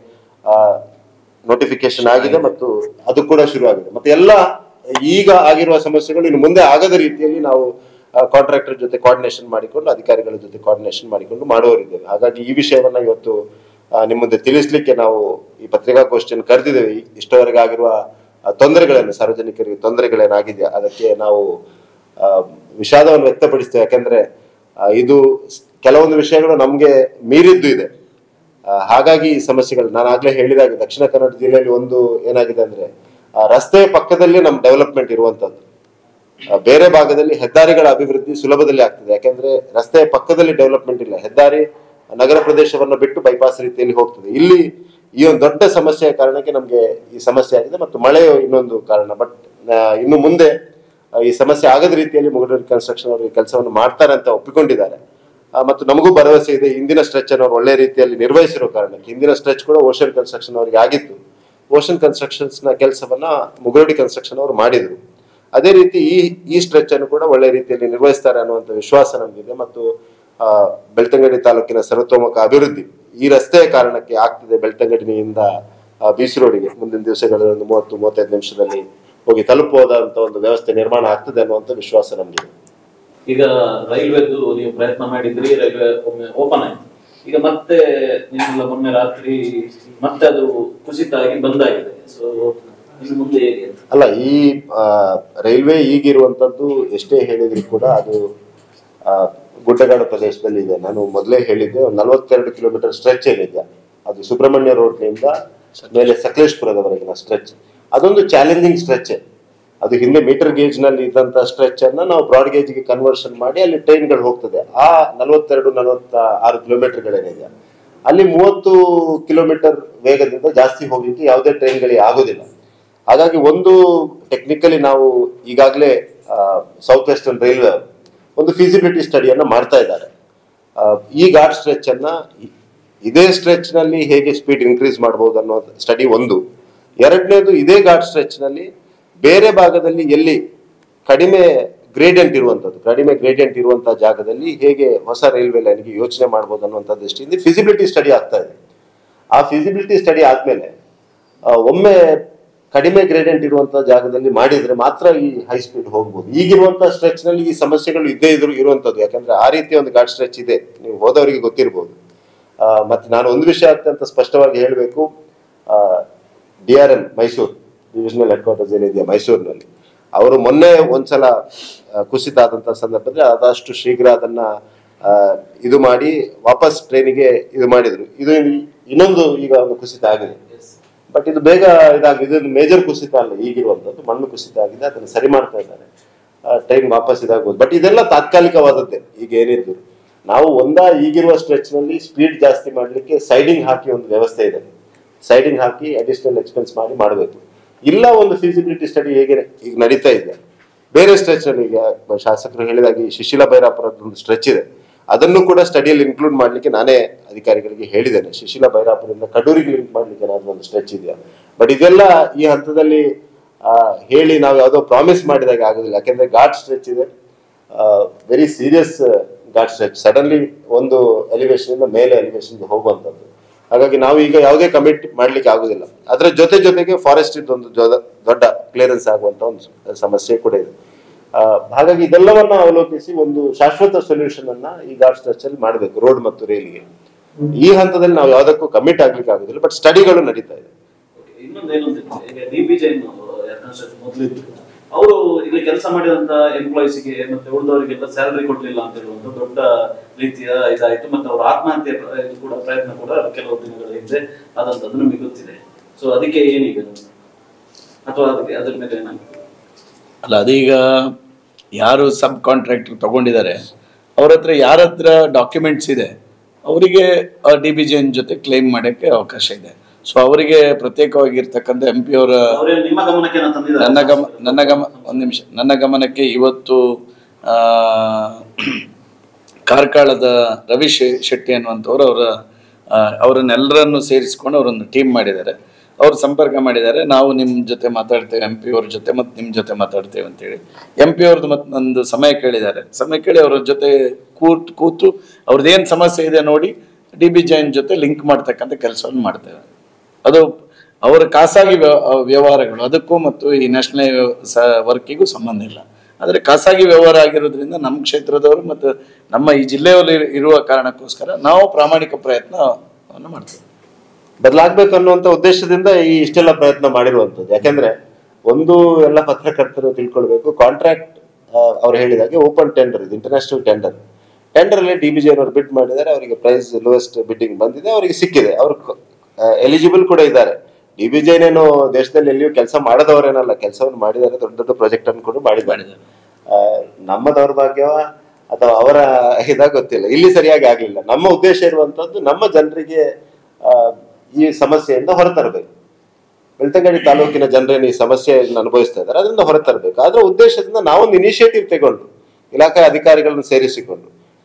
ನೋಟಿಫಿಕೇಶನ್ ಆಗಿದೆ ಮತ್ತು ಅದು ಕೂಡ ಶುರು ಆಗಿದೆ ಮತ್ತೆ ಎಲ್ಲ ಈಗ ಆಗಿರುವ ಸಮಸ್ಯೆಗಳು ಇನ್ನು ಮುಂದೆ ಆಗದ ರೀತಿಯಲ್ಲಿ ನಾವು ಕಾಂಟ್ರಾಕ್ಟರ್ ಜೊತೆ ಕೋಆರ್ಡಿನೇಷನ್ ಮಾಡಿಕೊಂಡು ಅಧಿಕಾರಿಗಳ ಜೊತೆ ಕೋಆರ್ಡಿನೇಷನ್ ಮಾಡಿಕೊಂಡು ಮಾಡುವವರಿದ್ದೇವೆ ಹಾಗಾಗಿ ಈ ವಿಷಯವನ್ನ ಇವತ್ತು ಆ, ನಿಮ್ಮ ಮುಂದೆ ತಿಳಿಸ್ಲಿಕ್ಕೆ ನಾವು ಈ ಪತ್ರಿಕಾಗೋಷ್ಠಿಯನ್ನು ಕರೆದಿದ್ದೇವೆ ಈ- ಇಷ್ಟವರೆಗೆ ಆಗಿರುವ ಆ, ತೊಂದರೆಗಳನ್ನು ಸಾರ್ವಜನಿಕರಿಗೆ ತೊಂದರೆಗಳೇನಾಗಿದೆ ಅದಕ್ಕೆ ನಾವು ಆ, ವಿಷಾದವನ್ನು ವ್ಯಕ್ತಪಡಿಸ್ತೇವೆ ಯಾಕಂದ್ರೆ ಆ, ಇದು ಸ್- ಕೆಲವೊಂದು ವಿಷಯಗಳು ನಮ್ಗೆ ಮೀರಿದ್ದು ಇದೆ ಆ, ಹಾಗಾಗಿ ಈ ಸಮಸ್ಯೆಗಳು ನಾನು ಆಗ್ಲೇ ಹೇಳಿದಾಗ ದಕ್ಷಿಣ ಕನ್ನಡ ಜಿಲ್ಲೆಯಲ್ಲಿ ಒಂದು ಏನಾಗಿದೆ ಅಂದ್ರೆ ಆ, ರಸ್ತೆಯ ಪಕ್ಕದಲ್ಲಿ ನಮ್ಮ ಡೆವಲಪ್ಮೆಂಟ್ ಇರುವಂತದ್ದು ಆ, ಬೇರೆ ಭಾಗದಲ್ಲಿ ಹೆದ್ದಾರಿಗಳ ಅಭಿವೃದ್ಧಿ ಸುಲಭದಲ್ಲಿ ಆಗ್ತದೆ ಯಾಕಂದ್ರೆ ರಸ್ತೆಯ ಪಕ್ಕದಲ್ಲಿ ಡೆವಲಪ್ಮೆಂಟ್ ಇಲ್ಲ ಹೆದ್ದಾರಿ ನಗರ ಪ್ರದೇಶವನ್ನು ಬಿಟ್ಟು ಬೈಪಾಸ್ ರೀತಿಯಲ್ಲಿ ಹೋಗ್ತದೆ ಇಲ್ಲಿ ಈ ಒಂದು ದೊಡ್ಡ ಸಮಸ್ಯೆಯ ಕಾರಣಕ್ಕೆ ನಮಗೆ ಈ ಸಮಸ್ಯೆ ಆಗಿದೆ ಮತ್ತು ಮಳೆಯು ಇನ್ನೊಂದು ಕಾರಣ ಬಟ್ ಇನ್ನು ಮುಂದೆ ಆ, ಈ ಸಮಸ್ಯೆ ಆಗದ ರೀತಿಯಲ್ಲಿ ಮುಗಡೂರು ಕನ್ಸ್ಟ್ರಕ್ಷನ್ ಅವರು ಈ ಕೆಲಸವನ್ನು ಮಾಡ್ತಾರೆ ಅಂತ ಒಪ್ಪಿಕೊಂಡಿದ್ದಾರೆ ಆ, ಮತ್ತು ನಮಗೂ ಭರವಸೆ ಇದೆ ಹಿಂದಿನ ಸ್ಟ್ರೆಚ್ ಅನ್ನು ಅವ್ರು ಒಳ್ಳೆ ರೀತಿಯಲ್ಲಿ ನಿರ್ವಹಿಸಿರೋ ಕಾರಣಕ್ಕೆ ಹಿಂದಿನ ಸ್ಟ್ರೆಚ್ ಕೂಡ ಓಷನ್ ಕನ್ಸ್ಟ್ರಕ್ಷನ್ ಅವರಿಗೆ ಆಗಿತ್ತು ಓಷನ್ ಕನ್ಸ್ಟ್ರಕ್ಷನ್ಸ್ ನ ಕೆಲಸವನ್ನ ಮುಗುರಡಿ ಕನ್ಸ್ಟ್ರಕ್ಷನ್ ಅವರು ಮಾಡಿದ್ರು ಅದೇ ರೀತಿ ಈ ಈ ಸ್ಟ್ರೆಚ್ ಅನ್ನು ಕೂಡ ಒಳ್ಳೆ ರೀತಿಯಲ್ಲಿ ನಿರ್ವಹಿಸ್ತಾರೆ ಅನ್ನುವಂಥ ವಿಶ್ವಾಸ ನಮಗಿದೆ ಮತ್ತು ಆ, ಬೆಳ್ತಂಗಡಿ ತಾಲೂಕಿನ ಸರ್ವತೋಮುಖ ಅಭಿವೃದ್ಧಿ ಈ ರಸ್ತೆಯ ಕಾರಣಕ್ಕೆ ಆಗ್ತಿದೆ ಬೆಳ್ತಂಗಡಿನಿಂದ ಆ, ಬೀಚ್ ರೋಡಿಗೆ ಮುಂದಿನ ದಿವಸಗಳಲ್ಲಿ ಒಂದು ಮೂವತ್ತು ಮೂವತ್ತೈದು ನಿಮಿಷದಲ್ಲಿ ಹೋಗಿ ತಲುಪಬಹುದಂತ ಒಂದು ವ್ಯವಸ್ಥೆ ನಿರ್ಮಾಣ ಆಗ್ತದೆ ಅನ್ನುವಂಥ ವಿಶ್ವಾಸ ನಮಗಿದೆ ಈಗ ರೈಲ್ವೆದು ನೀವು ಪ್ರಯತ್ನ ಮಾಡಿದ್ರಿ ರೈಲ್ವೆ ಒಮ್ಮೆ ಓಪನ್ ಆಯ್ತು ಈಗ ಮತ್ತೆ ನಿನ್ನೆಲ್ಲ ಮೊನ್ನೆ ರಾತ್ರಿ ಮತ್ತೆ ಅದು ಕುಸಿತ ಆಗಿ ಬಂದಾಗಿದೆ ಸೊ ಇನ್ನು ಮುಂದೆ ಹೇಗೆ ಅಂತ ಅಲ್ಲ ಈ ಆ, ರೈಲ್ವೆ ಈಗಿರುವಂತದ್ದು ಎಷ್ಟೇ ಹೇಳಿದ್ರು ಕೂಡ ಅದು ಆ, ಗುಡ್ಡಗಾಡು ಪ್ರದೇಶದಲ್ಲಿ ಇದೆ ನಾನು ಮೊದಲೇ ಹೇಳಿದ್ದೆ ಒಂದು ನಲವತ್ತೆರಡು ಕಿಲೋಮೀಟರ್ ಸ್ಟ್ರೆಚ್ ಏನಿದೆ ಅದು ಸುಬ್ರಹ್ಮಣ್ಯ ರೋಡ್ನಿಂದ ಮೇಲೆ ಸಕಲೇಶ್ಪುರದವರೆಗಿನ ಸ್ಟ್ರೆಚ್ ಅದೊಂದು ಚಾಲೆಂಜಿಂಗ್ ಸ್ಟ್ರೆಚ್ ಅದು ಹಿಂದೆ ಮೀಟರ್ ಗೇಜ್ ನಲ್ಲಿ ಇದ್ದಂತ ಸ್ಟ್ರೆಚ್ ಅನ್ನ ನಾವು ಬ್ರಾಡ್ ಗೇಜ್ ಗೆ ಕನ್ವರ್ಷನ್ ಮಾಡಿ ಅಲ್ಲಿ ಟ್ರೈನ್ಗಳು ಹೋಗ್ತದೆ ಆ ನಲವತ್ತೆರಡು ನಲವತ್ತ ಆರು ಕಿಲೋಮೀಟರ್ಗಳೇನಿದೆ ಅಲ್ಲಿ ಮೂವತ್ತು ಕಿಲೋಮೀಟರ್ ವೇಗದಿಂದ ಜಾಸ್ತಿ ಹೋಗ್ಲಿಕ್ಕೆ ಯಾವುದೇ ಟ್ರೈನ್ಗಳಿಗೆ ಆಗೋದಿಲ್ಲ ಹಾಗಾಗಿ ಒಂದು ಟೆಕ್ನಿಕಲಿ ನಾವು ಈಗಾಗಲೇ ಸೌತ್ ವೆಸ್ಟರ್ನ್ ರೈಲ್ವೆ ಒಂದು ಫೀಸಿಬಿಲಿಟಿ ಸ್ಟಡಿಯನ್ನ ಮಾಡ್ತಾ ಇದ್ದಾರೆ ಆ, ಈ ಘಾಟ್ ಸ್ಟ್ರೆಚ್ ಅನ್ನ ಇ- ಇದೇ ಸ್ಟ್ರೆಚ್ ನಲ್ಲಿ ಹೇಗೆ ಸ್ಪೀಡ್ ಇನ್ಕ್ರೀಸ್ ಮಾಡಬಹುದು ಅನ್ನೋ ಸ್ಟಡಿ ಒಂದು ಎರಡನೇದು ಇದೇ ಘಾಟ್ ಸ್ಟ್ರೆಚ್ ನಲ್ಲಿ ಬೇರೆ ಭಾಗದಲ್ಲಿ ಎಲ್ಲಿ ಕಡಿಮೆ ಗ್ರೇಡಿಯಂಟ್ ಇರುವಂತದ್ದು ಕಡಿಮೆ ಗ್ರೇಡಿಯಂಟ್ ಇರುವಂತಹ ಜಾಗದಲ್ಲಿ ಹೇಗೆ ಹೊಸ ರೈಲ್ವೆ ಲೈನ್ಗೆ ಯೋಚನೆ ಮಾಡಬಹುದು ಅನ್ನುವಂಥ ದೃಷ್ಟಿಯಿಂದ ಫಿಸಿಬಿಲಿಟಿ ಸ್ಟಡಿ ಆಗ್ತಾ ಇದೆ ಆ ಫಿಸಿಬಿಲಿಟಿ ಸ್ಟಡಿ ಆದ್ಮೇಲೆ ಆ, ಒಮ್ಮೆ ಕಡಿಮೆ ಗ್ರೇಡಿಯಂಟ್ ಇರುವಂತಹ ಜಾಗದಲ್ಲಿ ಮಾಡಿದ್ರೆ ಮಾತ್ರ ಈ ಹೈ ಸ್ಪೀಡ್ ಹೋಗ್ಬೋದು ಈಗಿರುವಂತಹ ಸ್ಟ್ರೆಚ್ ನಲ್ಲಿ ಈ ಸಮಸ್ಯೆಗಳು ಇದ್ದೇ ಇದ್ರು ಇರುವಂತದ್ದು ಯಾಕಂದ್ರೆ ಆ ರೀತಿಯ ಒಂದು ಘಾಟ್ ಸ್ಟ್ರೆಚ್ ಇದೆ ನೀವು ಹೋದವರಿಗೆ ಗೊತ್ತಿರ್ಬೋದು ಆ, ಮತ್ತೆ ನಾನು ಒಂದು ವಿಷಯ ಅತ್ಯಂತ ಸ್ಪಷ್ಟವಾಗಿ ಹೇಳಬೇಕು D R M Mysuru divisional headquarters ಏನಿದೆಯಾ ಮೈಸೂರಿನಲ್ಲಿ ಅವರು ಮೊನ್ನೆ ಒಂದ್ಸಲ ಆ, ಕುಸಿತ ಆದಂತಹ ಸಂದರ್ಭದಲ್ಲಿ ಆದಷ್ಟು ಶೀಘ್ರ ಅದನ್ನ ಆ, ಇದು ಮಾಡಿ ವಾಪಸ್ ಟ್ರೈನಿಗೆ ಇದು ಮಾಡಿದ್ರು ಇದು ಇನ್ನೊಂದು ಈಗ ಒಂದು ಕುಸಿತ ಆಗಿದೆ ಬಟ್ ಇದು ಬೇಗ ಇದಾಗಿದೆ ಇದು ಮೇಜರ್ ಕುಸಿತ ಅಲ್ಲ ಈಗಿರುವಂತದ್ದು ಮಣ್ಣು ಕುಸಿತ ಆಗಿದೆ ಅದನ್ನು ಸರಿ ಮಾಡ್ತಾ ಇದ್ದಾರೆ ಟ್ರೈನ್ ವಾಪಸ್ ಇದಾಗ್ಬೋದು ಬಟ್ ಇದೆಲ್ಲ ತಾತ್ಕಾಲಿಕವಾದದ್ದೇ ಈಗ ಏನಿದ್ರು ನಾವು ಒಂದ ಈಗಿರುವ ಸ್ಟ್ರೆಚ್ ನಲ್ಲಿ ಸ್ಪೀಡ್ ಜಾಸ್ತಿ ಮಾಡ್ಲಿಕ್ಕೆ ಸೈಡಿಂಗ್ ಹಾಕಿ ಒಂದು ವ್ಯವಸ್ಥೆ ಇದೆ ಸೈಡಿಂಗ್ ಹಾಕಿ ಅಡಿಷನಲ್ ಎಕ್ಸ್ಪೆನ್ಸ್ ಮಾಡಿ ಮಾಡಬೇಕು ಇಲ್ಲ ಒಂದು ಫೀಸಿಬಿಲಿಟಿ ಸ್ಟಡಿ ಹೇಗೆ ಈಗ ನಡೀತಾ ಇದೆ ಬೇರೆ ಸ್ಟ್ರೆಚ್ ಅಲ್ಲಿ ಈಗ ಶಾಸಕರು ಹೇಳಿದಾಗೆ ಈ ಶಿಶಿಲ ಭೈರಾಪುರದ ಒಂದು ಸ್ಟ್ರೆಚ್ ಇದೆ ಅದನ್ನು ಕೂಡ ಸ್ಟಡಿಯಲ್ಲಿ ಇನ್ಕ್ಲೂಡ್ ಮಾಡ್ಲಿಕ್ಕೆ ನಾನೇ ಅಧಿಕಾರಿಗಳಿಗೆ ಹೇಳಿದ್ದೇನೆ ಶಿಶಿಲ ಭೈರಾಪುರದಿಂದ ಕಡೂರಿಗೆ ಲಿಂಕ್ ಮಾಡ್ಲಿಕ್ಕೆ ಏನಾದ್ರು ಒಂದು ಸ್ಟ್ರೆಚ್ ಇದೆಯಾ ಬಟ್ ಇದೆಲ್ಲ ಈ ಹಂತದಲ್ಲಿ ಆ, ಹೇಳಿ ನಾವು ಯಾವುದೋ ಪ್ರಾಮಿಸ್ ಮಾಡಿದಾಗ ಆಗೋದಿಲ್ಲ ಯಾಕೆಂದ್ರೆ ಘಾಟ್ ಸ್ಟ್ರೆಚ್ ಇದೆ very serious ghat stretch suddenly ಒಂದು ಎಲಿವೇಶನ್ ಇಂದ ಮೇಲೆ ಎಲಿವೇಶನ್ ಹೋಗುವಂತದ್ದು ಹಾಗಾಗಿ ನಾವು ಈಗ ಯಾವುದೇ ಕಮಿಟ್ ಮಾಡ್ಲಿಕ್ಕೆ ಆಗುದಿಲ್ಲ ಅದರ ಜೊತೆ ಜೊತೆಗೆ ಫಾರೆಸ್ಟ್ ಒಂದು ಜೊ- ದೊಡ್ಡ ಕ್ಲಿಯರೆನ್ಸ್ ಆಗುವಂತ ಒಂದು ಸಮಸ್ಯೆ ಕೂಡ ಇದೆ ಆ, ಹಾಗಾಗಿ ಇದೆಲ್ಲವನ್ನ ಅವಲೋಕಿಸಿ ಒಂದು ಶಾಶ್ವತ ಸೊಲ್ಯೂಷನ್ ಅನ್ನ ಈ ಘಾಟ್ ಸ್ಟ್ರೆಚ್ ಅಲ್ಲಿ ಮಾಡಬೇಕು ರೋಡ್ ಮತ್ತು ರೈಲಿಗೆ ಈ ಹಂತದಲ್ಲಿ ನಾವು ಯಾವುದಕ್ಕೂ ಕಮಿಟ್ ಆಗ್ಲಿಕ್ಕೆ ಆಗುದಿಲ್ಲ ಬಟ್ ಸ್ಟಡಿಗಳು ನಡೀತಾ ಇದೆ Okay, ಇನ್ನೊಂದು ಏನು ಅಂತ ಈಗ ಡಿ ಬಿ ಜೈನ್ ಮೊದಲಿದ್ರು ಅವರು ಇಲ್ಲಿ ಕೆಲಸ ಮಾಡಿದಂತ ಎಂಪ್ಲಾಯೀಸ್ಗೆ ಮತ್ತೆ ಉಳಿದವರಿಗೆಲ್ಲ ಸ್ಯಾಲರಿ ಕೊಡ್ಲಿಲ್ಲ ಅಂತ ಹೇಳುವಂತ ದೊಡ್ಡ ರೀತಿಯ ಇದಾಯ್ತು ಮತ್ತೆ ಅವ್ರ ಆತ್ಮಹತ್ಯೆ ಪ್ರ- ಇದು ಕೂಡ ಪ್ರಯತ್ನ ಕೂಡ ಕೆಲವು ದಿನಗಳ ಹಿಂದೆ ಆದಂತದ್ದು ನಮಗೆ ಗೊತ್ತಿದೆ ಸೊ ಅದಕ್ಕೆ ಏನೀಗ ಅಥವಾ ಅದಕ್ಕೆ ಅದ್ರ ಮೇಲೆ ಏನಾಗ್ತದೆ ಅಲ್ಲ ಅದೀಗ ಯಾರು ಸಬ್ ಕಾಂಟ್ರಾಕ್ಟರ್ ತಗೊಂಡಿದ್ದಾರೆ ಅವ್ರ ಹತ್ರ ಯಾರ ಹತ್ರ ಡಾಕ್ಯುಮೆಂಟ್ಸ್ ಇದೆ ಅವರಿಗೆ ಡಿ ಬಿ ಜಿ ಜೊತೆ ಕ್ಲೈಮ್ ಮಾಡೋಕ್ಕೆ ಅವಕಾಶ ಇದೆ ಸೊ ಅವರಿಗೆ ಪ್ರತ್ಯೇಕವಾಗಿರ್ತಕ್ಕಂಥ ಎಂ ಪಿ ಅವರ ಅವ್ರೇನು ನಿಮ್ಮ ಗಮನಕ್ಕೆ ಏನೋ ತಂದಿದ್ದಾರೆ ನನ್ನ ಗಮ ನನ್ನ ಗಮ ಒಂದು ನಿಮಿಷ ನನ್ನ ಗಮನಕ್ಕೆ ಇವತ್ತು ಆ, ಕಾರ್ಕಳದ ರವಿ ಶೆ- ಶೆಟ್ಟಿ ಅನ್ನುವಂಥವ್ರು ಅವರ ಆ, ಅವರನ್ನೆಲ್ಲರನ್ನು ಸೇರಿಸ್ಕೊಂಡು ಅವರೊಂದು ಟೀಮ್ ಮಾಡಿದ್ದಾರೆ ಅವ್ರು ಸಂಪರ್ಕ ಮಾಡಿದ್ದಾರೆ ನಾವು ನಿಮ್ಮ ಜೊತೆ ಮಾತಾಡ್ತೇವೆ ಎಂ ಪಿ ಅವ್ರ ಜೊತೆ ಮತ್ತು ನಿಮ್ಮ ಜೊತೆ ಮಾತಾಡ್ತೇವೆ ಅಂತೇಳಿ ಎಂ ಪಿ ಅವ್ರದ್ದು ಮತ್ತು ನಂದು ಸಮಯ ಕೇಳಿದ್ದಾರೆ ಸಮಯ ಕೇಳಿ ಅವ್ರ ಜೊತೆ ಕೂತ್ ಕೂತು ಅವ್ರದ್ದೇನು ಸಮಸ್ಯೆ ಇದೆ ನೋಡಿ ಡಿ ಬಿ ಜೈನ್ ಜೊತೆ ಲಿಂಕ್ ಮಾಡ್ತಕ್ಕಂಥ ಕೆಲಸವನ್ನು ಮಾಡ್ತೇವೆ ಅದು ಅವರ ಖಾಸಗಿ ವ್ಯ- ವ್ಯವಹಾರಗಳು ಅದಕ್ಕೂ ಮತ್ತು ಈ ನ್ಯಾಷನಲ್ ಸ ವರ್ಕಿಗೂ ಸಂಬಂಧ ಇಲ್ಲ ಆದರೆ ಖಾಸಗಿ ವ್ಯವಹಾರ ಆಗಿರೋದ್ರಿಂದ ನಮ್ಮ ಕ್ಷೇತ್ರದವರು ಮತ್ತು ನಮ್ಮ ಈ ಜಿಲ್ಲೆಯಲ್ಲಿ ಇರು- ಇರುವ ಕಾರಣಕ್ಕೋಸ್ಕರ ನಾವು ಪ್ರಾಮಾಣಿಕ ಪ್ರಯತ್ನವನ್ನು ಮಾಡ್ತೇವೆ ಬದಲಾಗ್ಬೇಕು ಅನ್ನುವಂತ ಉದ್ದೇಶದಿಂದ ಈ ಇಷ್ಟೆಲ್ಲ ಪ್ರಯತ್ನ ಮಾಡಿರುವಂತದ್ದು ಯಾಕೆಂದ್ರೆ ಒಂದು ಎಲ್ಲ ಪತ್ರಕರ್ತರು ತಿಳ್ಕೊಳ್ಬೇಕು ಕಾಂಟ್ರಾಕ್ಟ್ ಅವ್ರು ಹೇಳಿದಾಗೆ ಓಪನ್ ಟೆಂಡರ್ ಇದು ಇಂಟರ್ನ್ಯಾಷನಲ್ ಟೆಂಡರ್ ಟೆಂಡರ್ ಅಲ್ಲಿ ಡಿ ಬಿ ಜಿ ಅವರು ಬಿಡ್ ಮಾಡಿದ್ದಾರೆ ಅವರಿಗೆ ಪ್ರೈಸ್ ಲೋಯೆಸ್ಟ್ ಬಿಡ್ಡಿಂಗ್ ಬಂದಿದೆ ಅವರಿಗೆ ಸಿಕ್ಕಿದೆ ಅವರು ಎಲಿಜಿಬಲ್ ಕೂಡ ಇದ್ದಾರೆ ಡಿ ಬಿ ಜೈನೇನು ದೇಶದಲ್ಲಿ ಎಲ್ಲಿಯೂ ಕೆಲಸ ಮಾಡದವರೇನಲ್ಲ ಕೆಲಸವನ್ನು ಮಾಡಿದ್ದಾರೆ ದೊಡ್ಡ ದೊಡ್ಡ ಪ್ರಾಜೆಕ್ಟ್ ಅನ್ನು ಕೂಡ ಮಾಡಿದ್ದಾರೆ ಆ, ನಮ್ಮ ದೌರ್ಭಾಗ್ಯವ ಅಥವಾ ಅವರ ಇದಾಗ ಗೊತ್ತಿಲ್ಲ ಇಲ್ಲಿ ಸರಿಯಾಗಿ ಆಗ್ಲಿಲ್ಲ ನಮ್ಮ ಉದ್ದೇಶ ಇರುವಂತದ್ದು ನಮ್ಮ ಜನರಿಗೆ ಆ, ಈ ಸಮಸ್ಯೆಯಿಂದ ಹೊರತರಬೇಕು ಬೆಳ್ತಂಗಡಿ ತಾಲೂಕಿನ ಜನರೇನು ಈ ಸಮಸ್ಯೆಯನ್ನು ಅನುಭವಿಸ್ತಾ ಇದ್ದಾರೆ ಅದರಿಂದ ಹೊರತರಬೇಕು ಆದ್ರೆ ಉದ್ದೇಶದಿಂದ ನಾವೊಂದು ಇನಿಷಿಯೇಟಿವ್ ತಗೊಂಡು ಇಲಾಖೆ ಅಧಿಕಾರಿಗಳನ್ನು ಸೇರಿಸಿಕೊಂಡು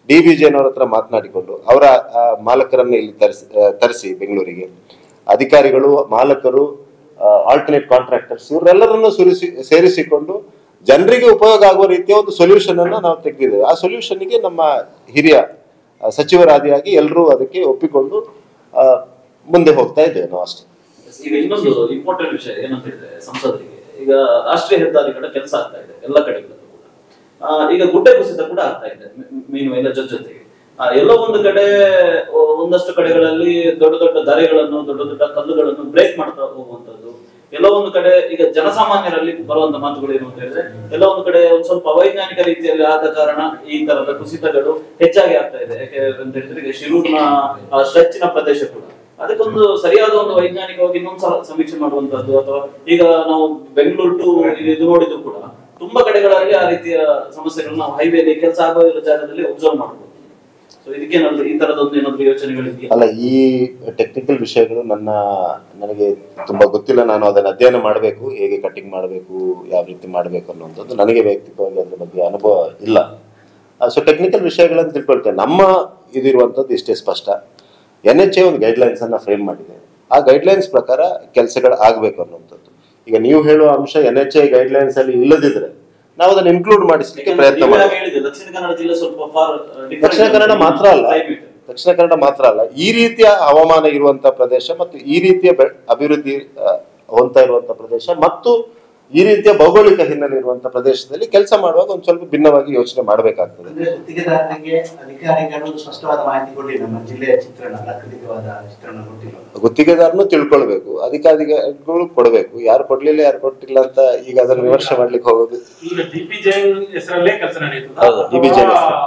ಡಿ ಬಿ ಜೆನವ್ರ ಹತ್ರ ಮಾತನಾಡಿಕೊಂಡು ಅವರ ಆ, ಮಾಲಕರನ್ನು ಇಲ್ಲಿ ತರಿಸಿ ಆ, ತರಿಸಿ ಬೆಂಗಳೂರಿಗೆ ಅಧಿಕಾರಿಗಳು ಮಾಲಕರು ಆಲ್ಟರ್ನೇಟ್ ಕಾಂಟ್ರಾಕ್ಟರ್ಸ್ ಇವರೆಲ್ಲರನ್ನು ಸುರಿಸಿ ಸೇರಿಸಿಕೊಂಡು ಜನರಿಗೆ ಉಪಯೋಗ ಆಗುವ ರೀತಿಯ ಒಂದು ಸೊಲ್ಯೂಷನ್ ಅನ್ನ ನಾವು ತೆಗೆದಿದ್ದೇವೆ ಆ ಸೊಲ್ಯೂಷನ್ಗೆ ನಮ್ಮ ಹಿರಿಯ ಆ, ಸಚಿವರಾದಿಯಾಗಿ ಎಲ್ಲರೂ ಅದಕ್ಕೆ ಒಪ್ಪಿಕೊಂಡು ಆ, ಮುಂದೆ ಹೋಗ್ತಾ ಇದ್ದೇವೆ ನಾವು ಅಷ್ಟೇ ಈಗ ಇನ್ನೊಂದು ಇಂಪಾರ್ಟೆಂಟ್ ವಿಷಯ ಏನಂತ ಹೇಳಿದ್ರೆ ಸಂಸದರಿಗೆ ಈಗ ರಾಷ್ಟ್ರೀಯ ಹೆದ್ದಾರಿಗಳ ಕೆಲಸ ಆಗ್ತಾ ಇದೆ ಎಲ್ಲ ಕಡೆಗಳಲ್ಲೂ ಕೂಡ ಆ, ಈಗ ಗುಡ್ಡೆ ಕುಸಿತ ಕೂಡ ಆಗ್ತಾ ಇದೆ ಮೀನು ಎಲ್ಲ ಜೊತೆ ಜೊತೆಗೆ ಆ, ಎಲ್ಲೋ ಒಂದು ಕಡೆ ಒ- ಒಂದಷ್ಟು ಕಡೆಗಳಲ್ಲಿ ದೊಡ್ಡ ದೊಡ್ಡ ದಾರಿಗಳನ್ನು ದೊಡ್ಡ ದೊಡ್ಡ ಕಲ್ಲುಗಳನ್ನು ಬ್ರೇಕ್ ಮಾಡ್ತಾ ಹೋಗುವಂತದ್ದು ಎಲ್ಲೋ ಒಂದು ಕಡೆ ಈಗ ಜನಸಾಮಾನ್ಯರಲ್ಲಿ ಬರುವಂತ ಮಾತುಗಳು ಏನು ಅಂತ ಹೇಳಿದ್ರೆ ಎಲ್ಲೋ ಒಂದು ಕಡೆ ಒಂದ್ ಸ್ವಲ್ಪ ಅವೈಜ್ಞಾನಿಕ ರೀತಿಯಲ್ಲಿ ಆದ ಕಾರಣ ಈ ತರದ ಕುಸಿತಗಳು ಹೆಚ್ಚಾಗಿ ಆಗ್ತಾ ಇದೆ ಯಾಕೆ ಅಂತ ಹೇಳಿದ್ರೆ ಈಗ ಶಿರೂರ್ನ ಸ್ಟ್ರೆಚ್ನ ಪ್ರದೇಶ ಕೂಡ ಅದಕ್ಕೊಂದು ಸರಿಯಾದ ಒಂದು ವೈಜ್ಞಾನಿಕವಾಗಿ ಇನ್ನೊಂದ್ಸಲ ಸಮೀಕ್ಷೆ ಮಾಡುವಂತದ್ದು ಅಥವಾ ಈಗ ನಾವು ಬೆಂಗಳೂರು ಟು ಇದು ನೋಡಿದ್ರು ಕೂಡ ತುಂಬಾ ಕಡೆಗಳಲ್ಲಿ ಆ ರೀತಿಯ ಸಮಸ್ಯೆಗಳು ನಾವು ಹೈವೇಲಿ ಕೆಲಸ ಆಗೋ ಇರೋ ಜಾಗದಲ್ಲಿ ಒಬ್ಸರ್ವ್ ಮಾಡಬಹುದು ಸೊ ಇದಕ್ಕೇನಾದ್ರು ಈ ತರದೊಂದು ಏನಾದ್ರು ಯೋಚನೆಗಳಿದೆಯಾ ಅಲ್ಲ ಈ ಟೆಕ್ನಿಕಲ್ ವಿಷಯಗಳು ನನ್ನ ನನಗೆ ತುಂಬಾ ಗೊತ್ತಿಲ್ಲ ನಾನು ಅದನ್ನು ಅಧ್ಯಯನ ಮಾಡಬೇಕು ಹೇಗೆ ಕಟಿಂಗ್ ಮಾಡಬೇಕು ಯಾವ ರೀತಿ ಮಾಡಬೇಕು ಅನ್ನುವಂಥದ್ದು ನನಗೆ ವೈಯಕ್ತಿಕವಾಗಿ ಅದ್ರ ಬಗ್ಗೆ ಅನುಭವ ಇಲ್ಲ ಸೊ ಟೆಕ್ನಿಕಲ್ ವಿಷಯಗಳನ್ನು ತಿಳ್ಕೊಳ್ತೇನೆ ನಮ್ಮ ಇದಿರುವಂಥದ್ದು ಇಷ್ಟೇ ಸ್ಪಷ್ಟ ಎನ್ ಎಚ್ ಎ ಒಂದು ಗೈಡ್ಲೈನ್ಸ್ ಅನ್ನ ಫ್ರೇಮ್ ಮಾಡಿದೆ ಆ ಗೈಡ್ಲೈನ್ಸ್ ಪ್ರಕಾರ ಕೆಲಸಗಳು ಆಗಬೇಕು ಅನ್ನುವಂಥದ್ದು ಈಗ ನೀವು ಹೇಳುವ ಅಂಶ ಎನ್ ಎಚ್ ಐ ಗೈಡ್ಲೈನ್ಸ್ ಅಲ್ಲಿ ಇಲ್ಲದಿದ್ರೆ ನಾವು ಅದನ್ನು ಇನ್ಕ್ಲೂಡ್ ಮಾಡಿಸಲಿಕ್ಕೆ ಪ್ರಯತ್ನ ನೀವೇ ಮಾಡ್ತೀವಿ ಹೇಳಿದೆ ದಕ್ಷಿಣ ಕನ್ನಡ ಜಿಲ್ಲೆ ಸ್ವಲ್ಪ ಫಾರ್ ದಕ್ಷಿಣ ಕನ್ನಡ ಮಾತ್ರ ಅಲ್ಲ ದಕ್ಷಿಣ ಕನ್ನಡ ಮಾತ್ರ ಅಲ್ಲ ಈ ರೀತಿಯ ಹವಾಮಾನ ಇರುವಂತ ಪ್ರದೇಶ ಮತ್ತು ಈ ರೀತಿಯ ಬೆ- ಅಭಿವೃದ್ಧಿ ಆ, ಹೊಂದ್ತಾ ಇರುವಂತ ಪ್ರದೇಶ ಮತ್ತು ಈ ರೀತಿಯ ಭೌಗೋಳಿಕ ಹಿನ್ನೆಲೆ ಇರುವಂತ ಪ್ರದೇಶದಲ್ಲಿ ಕೆಲಸ ಮಾಡುವಾಗ ಒಂದು ಸ್ವಲ್ಪ ಭಿನ್ನವಾಗಿ ಯೋಚನೆ ಮಾಡಬೇಕಾಗ್ತದೆ ಅಂದ್ರೆ ಗುತ್ತಿಗೆದಾರರಿಗೆ ಅಧಿಕಾರಿಗಳು ಸ್ಪಷ್ಟವಾದ ಮಾಹಿತಿ ಕೊಡಲಿ ನಮ್ಮ ಜಿಲ್ಲೆಯ ಚಿತ್ರಣ ಪ್ರಾಕೃತಿಕವಾದ ಚಿತ್ರಣ ಕೊಟ್ಟಿಲ್ಲ ಗುತ್ತಿಗೆದಾರನು ತಿಳ್ಕೊಳ್ಬೇಕು ಅಧಿಕಾರಿಗಳು ಕೊಡಬೇಕು ಯಾರು ಕೊಡ್ಲಿಲ್ಲ ಯಾರು ಕೊಟ್ಟಿಲ್ಲ ಅಂತ ಈಗ ಅದನ್ನು ವಿಮರ್ಶೆ ಮಾಡ್ಲಿಕ್ಕೆ ಹೋಗೋದು ಈಗ ಡಿ ಪಿ ಜೈನ್ ಹೆಸರಲ್ಲೇ ಕೆಲಸ ನಡೆಯುತ್ತದೆ ಹೌದು, DBJ ನ ಹೆಸರು.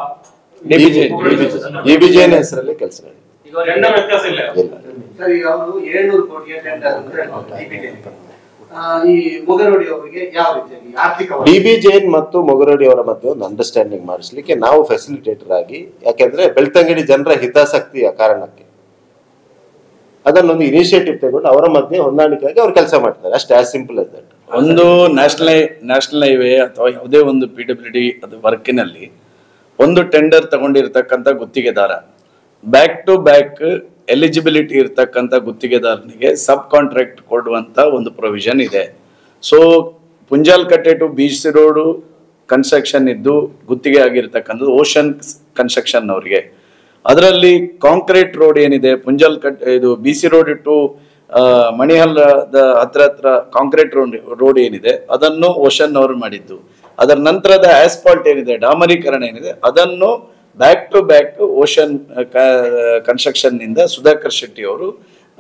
ಡಿಬಿಜೆನ ಹೆಸರಲ್ಲಿ ಕೆಲಸ ನಡೆಯುತ್ತೆ ಈಗ ಟೆಂಡರ್ ವ್ಯತ್ಯಾಸ ಇಲ್ಲ ಇಲ್ಲ ಸರ್ ಈಗ ಅವರು ಏಳ್ನೂರು ಕೋಟಿಯ ಟೆಂಡರ್ ಅಂತ ಹೇಳ್ತಾರೆ DBJ. ಆ, ಈ ಮುಗರೋಡಿ ಅವರಿಗೆ ಯಾವ ರೀತಿಯಾಗಿ ಆರ್ಥಿಕವಾಗಿ ಡಿ ಬಿ ಜೈನ್ ಮತ್ತು ಮೊಗರಡಿ ಅವರ ಮಧ್ಯೆ ಒಂದು ಅಂಡರ್ಸ್ಟ್ಯಾಂಡಿಂಗ್ ಮಾಡಿಸ್ಲಿಕ್ಕೆ ನಾವು ಫೆಸಿಲಿಟೇಟರ್ ಆಗಿ ಯಾಕೆಂದ್ರೆ ಬೆಳ್ತಂಗಡಿ ಜನರ ಹಿತಾಸಕ್ತಿಯ ಕಾರಣಕ್ಕೆ ಅದನ್ನೊಂದು ಇನಿಷಿಯೇಟಿವ್ ತಗೊಂಡು ಅವರ ಮಧ್ಯೆ ಹೊಂದಾಣಿಕೆಯಾಗಿ ಅವ್ರು ಕೆಲಸ ಮಾಡ್ತಾರೆ ಅಷ್ಟೇ ಆಸ್ ಸಿಂಪಲ್ as ದಟ್ ಒಂದು ನ್ಯಾಷನಲ್ ನ್ಯಾಷನಲ್ ಹೈವೇ ಅಥವಾ ಯಾವುದೇ ಒಂದು ಪಿ ಡಬ್ಲ್ಯೂ ಡಿ ಅದು ವರ್ಕಿನಲ್ಲಿ ಒಂದು ಟೆಂಡರ್ ತಗೊಂಡಿರ್ತಕ್ಕಂಥ ಗುತ್ತಿಗೆದಾರ ಬ್ಯಾಕ್ ಟು ಬ್ಯಾಕ್ ಎಲಿಜಿಬಿಲಿಟಿ ಇರ್ತಕ್ಕಂಥ ಗುತ್ತಿಗೆದಾರನಿಗೆ ಸಬ್ ಕಾಂಟ್ರಾಕ್ಟ್ ಕೊಡುವಂತ ಒಂದು ಪ್ರೊವಿಷನ್ ಇದೆ so Punjalkatte to B C road construction ಇದ್ದು ಗುತ್ತಿಗೆ ಆಗಿರ್ತಕ್ಕಂಥದ್ದು ಓಷನ್ ಕನ್ಸ್ಟ್ರಕ್ಷನ್ ಅವರಿಗೆ ಅದರಲ್ಲಿ ಕಾಂಕ್ರೀಟ್ ರೋಡ್ ಏನಿದೆ ಪುಂಜಾಲ್ ಕಟ್ ಇದು ಬಿ ಸಿ ರೋಡ್ ಟು ಮಣಿಹಲ್ಲದ ಹತ್ರ ಹತ್ರ ಕಾಂಕ್ರೀಟ್ ರೋಡ್ ರೋಡ್ ಏನಿದೆ ಅದನ್ನು ಓಷನ್ ಅವರು ಮಾಡಿದ್ದು ಅದರ ನಂತರದ ಆಸ್ಪಾಲ್ಟ್ ಏನಿದೆ ಡಾಮರೀಕರಣ ಏನಿದೆ ಅದನ್ನು back to back ocean construction ನಿಂದ ಸುಧಾಕರ್ ಶೆಟ್ಟಿ ಅವರು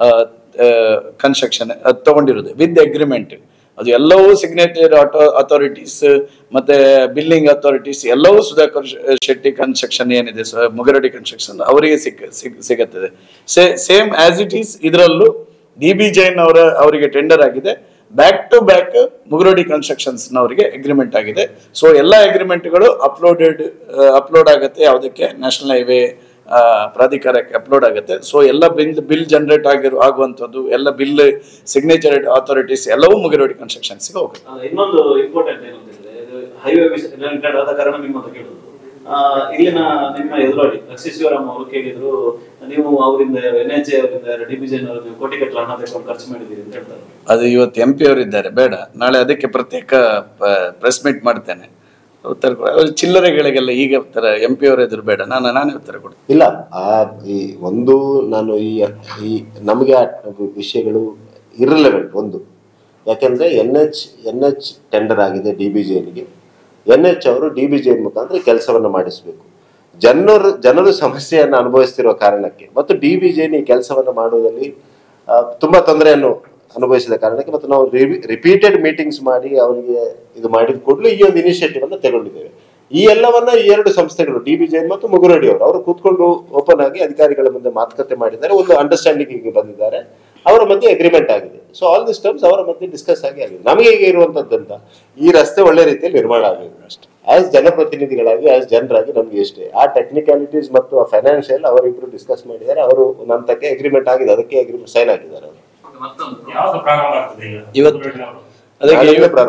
ಕನ್ಸ್ಟ್ರಕ್ಷನ್ ತಗೊಂಡಿರೋದು ವಿತ್ ಅಗ್ರಿಮೆಂಟ್ ಅದು ಎಲ್ಲವೂ ಸಿಗ್ನೇಚರ್ ಆಟೋ ಅಥಾರಿಟೀಸ್ ಮತ್ತೆ ಬಿಲ್ಡಿಂಗ್ ಅಥಾರಿಟೀಸ್ ಎಲ್ಲವೂ ಸುಧಾಕರ್ ಶ್- ಶೆಟ್ಟಿ ಕನ್ಸ್ಟ್ರಕ್ಷನ್ ಏನಿದೆ ಸ- ಮುಗರಡಿ ಕನ್ಸ್ಟ್ರಕ್ಷನ್ ಅವರಿಗೆ ಸಿಕ್ ಸಿಗ್- ಸಿಗುತ್ತದೆ ಸೇ ಸೇಮ್ ಆಸ್ ಇಟ್ ಈಸ್ ಇದರಲ್ಲೂ ಡಿ ಬಿ ಜೈನ್ ಅವರ ಅವರಿಗೆ ಟೆಂಡರ್ ಆಗಿದೆ back to back Mugaradi constructions ನವರಿಗೆ ಅಗ್ರಿಮೆಂಟ್ ಆಗಿದೆ ಸೊ ಎಲ್ಲ ಅಗ್ರಿಮೆಂಟ್ಗಳು ಅಪ್ಲೋಡೆಡ್ ಅಪ್ಲೋಡ್ ಆಗುತ್ತೆ ಯಾವುದಕ್ಕೆ ನ್ಯಾಷನಲ್ ಹೈವೇ ಪ್ರಾಧಿಕಾರಕ್ಕೆ ಅಪ್ಲೋಡ್ ಆಗುತ್ತೆ ಸೊ ಎಲ್ಲ ಬಿಲ್ ಬಿಲ್ ಜನರೇಟ್ ಆಗಿರೋ ಆಗುವಂಥದ್ದು ಎಲ್ಲ ಬಿಲ್ ಸಿಗ್ನೇಚರ್ ಅಥಾರಿಟೀಸ್ ಎಲ್ಲವೂ ಮುಗಿರೋಡಿ ಕನ್ಸ್ಟ್ರಕ್ಷನ್ಸ್ಗೆ ಹೋಗುತ್ತೆ ಆ, ಇನ್ನೊಂದು ಇಂಪಾರ್ಟೆಂಟ್ ಏನು ಅಂತ ಹೇಳಿದ್ರೆ ಇದು ಹೈವೇ ರಿಲೇಟೆಡ್ ಆದ ಕಾರಣ ನಿಮ್ಮನ್ನು ಕೇಳುದು ಆ, ಇಲ್ಲಿನ ನಿಮ್ಮ ಎದುರಾಳಿ ಲಕ್ಷ್ಮೀ ಶಿವರಾಮ್ ಅವರು ಕೇಳಿದ್ರು ನೀವು ಅವರಿಂದ ಎನ್ ಎಚ್ ಅವರಿಂದ ಡಿ ಬಿ ಜೆನ್ ಅವರು ಕೋಟಿ ಗಟ್ಟಲೆ ಹಣ ತಗೊಂಡು ಖರ್ಚು ಮಾಡಿದ್ದೀರಿ ಅಂತ ಹೇಳ್ತಾರೆ ಅದು ಇವತ್ತು ಎಂ ಪಿ ಅವರಿದ್ದಾರೆ ಬೇಡ ನಾಳೆ ಅದಕ್ಕೆ ಪ್ರತ್ಯೇಕ ಪ್ರೆಸ್ ಮೀಟ್ ಮಾಡ್ತೇನೆ ಉತ್ತರ ಕೊಡ ಅವ್ರು ಚಿಲ್ಲರೆಗಳಿಗೆಲ್ಲ ಈಗ ಉತ್ತರ ಎಂ ಪಿ ಅವರ ಎದುರು ಬೇಡ ನಾನು ನಾನೇ ಉತ್ತರ ಕೊಡ್ತೀನಿ ಇಲ್ಲ ಆ ಈ ಒಂದು ನಾನು ಈ ಈ ನಮಗೆ ಆ ವಿಷಯಗಳು ಇರ್ರಿಲೆವೆಂಟ್ ಒಂದು ಯಾಕೆಂದ್ರೆ N H N H tender ಆಗಿದೆ ಡಿ ಬಿ ಜೆನ್ಗೆ ಎನ್ ಎಚ್ ಅವರು ಡಿ ಬಿ ಜೆ ಮುಖಾಂತರ ಕೆಲಸವನ್ನು ಮಾಡಿಸಬೇಕು ಜನರು ಜನರು ಸಮಸ್ಯೆಯನ್ನು ಅನುಭವಿಸ್ತಿರುವ ಕಾರಣಕ್ಕೆ ಮತ್ತು ಡಿ ಬಿ ಜೆನ್ ಈ ಕೆಲಸವನ್ನು ಮಾಡುವುದರಲ್ಲಿ ಆ, ತುಂಬಾ ತೊಂದರೆಯನ್ನು ಅನುಭವಿಸಿದ ಕಾರಣಕ್ಕೆ ಮತ್ತು ನಾವು ರಿಪೀಟೆಡ್ ಮೀಟಿಂಗ್ಸ್ ಮಾಡಿ ಅವರಿಗೆ ಇದು ಮಾಡಿದ ಕೂಡಲೇ ಈ ಒಂದು ಇನಿಷಿಯೇಟಿವ್ ಅನ್ನು ತಗೊಂಡಿದ್ದೇವೆ ಈ ಎಲ್ಲವನ್ನ ಈ ಎರಡು ಸಂಸ್ಥೆಗಳು ಡಿ ಬಿ ಜೈನ್ ಮತ್ತು ಮುಗುರಡಿ ಅವರು ಅವರು ಕೂತ್ಕೊಂಡು ಓಪನ್ ಆಗಿ ಅಧಿಕಾರಿಗಳ ಮುಂದೆ ಮಾತುಕತೆ ಮಾಡಿದ್ದಾರೆ ಒಂದು ಅಂಡರ್ಸ್ಟ್ಯಾಂಡಿಂಗ್ ಬಂದಿದ್ದಾರೆ ಅವರ ಮಧ್ಯೆ ಅಗ್ರಿಮೆಂಟ್ ಆಗಿದೆ ಸೊ ಆಲ್ ದಿಸ್ ಟರ್ಮ್ಸ್ ಅವರ ಮಧ್ಯೆ ಡಿಸ್ಕಸ್ ಆಗಿ ಆಗಿದೆ ನಮಗೆ ಈಗ ಇರುವಂತದ್ದಂತ ಈ ರಸ್ತೆ ಒಳ್ಳೆ ರೀತಿಯಲ್ಲಿ ನಿರ್ಮಾಣ ಆಗಿದೆ ಅಷ್ಟೇ ಆಸ್ ಜನಪ್ರತಿನಿಧಿಗಳಾಗಿ ಆಸ್ ಜನರಾಗಿ ನಮ್ಗೆ ಇಷ್ಟೇ ಆ ಟೆಕ್ನಿಕಾಲಿಟೀಸ್ ಮತ್ತು ಆ ಫೈನಾನ್ಷಿಯಲ್ ಅವರಿಬ್ರು ಡಿಸ್ಕಸ್ ಮಾಡಿದ್ದಾರೆ ಅವರು ಒಂದು ಹಂತಕ್ಕೆ ಅಗ್ರಿಮೆಂಟ್ ಆಗಿದೆ ಅದಕ್ಕೆ ಅಗ್ರಿಮೆಂಟ್ ಸೈನ್ ಆಗಿದ್ದಾರೆ ಅವರು ಯಾವಾಗ ಪ್ರಾರಂಭ ಆಗ್ತದೆ ಈಗ ಇವತ್ತು ಅದಕ್ಕೆ ನಾಳೆಯಿಂದ ಪ್ರಾರಂಭ ಆಗ್ತದೆ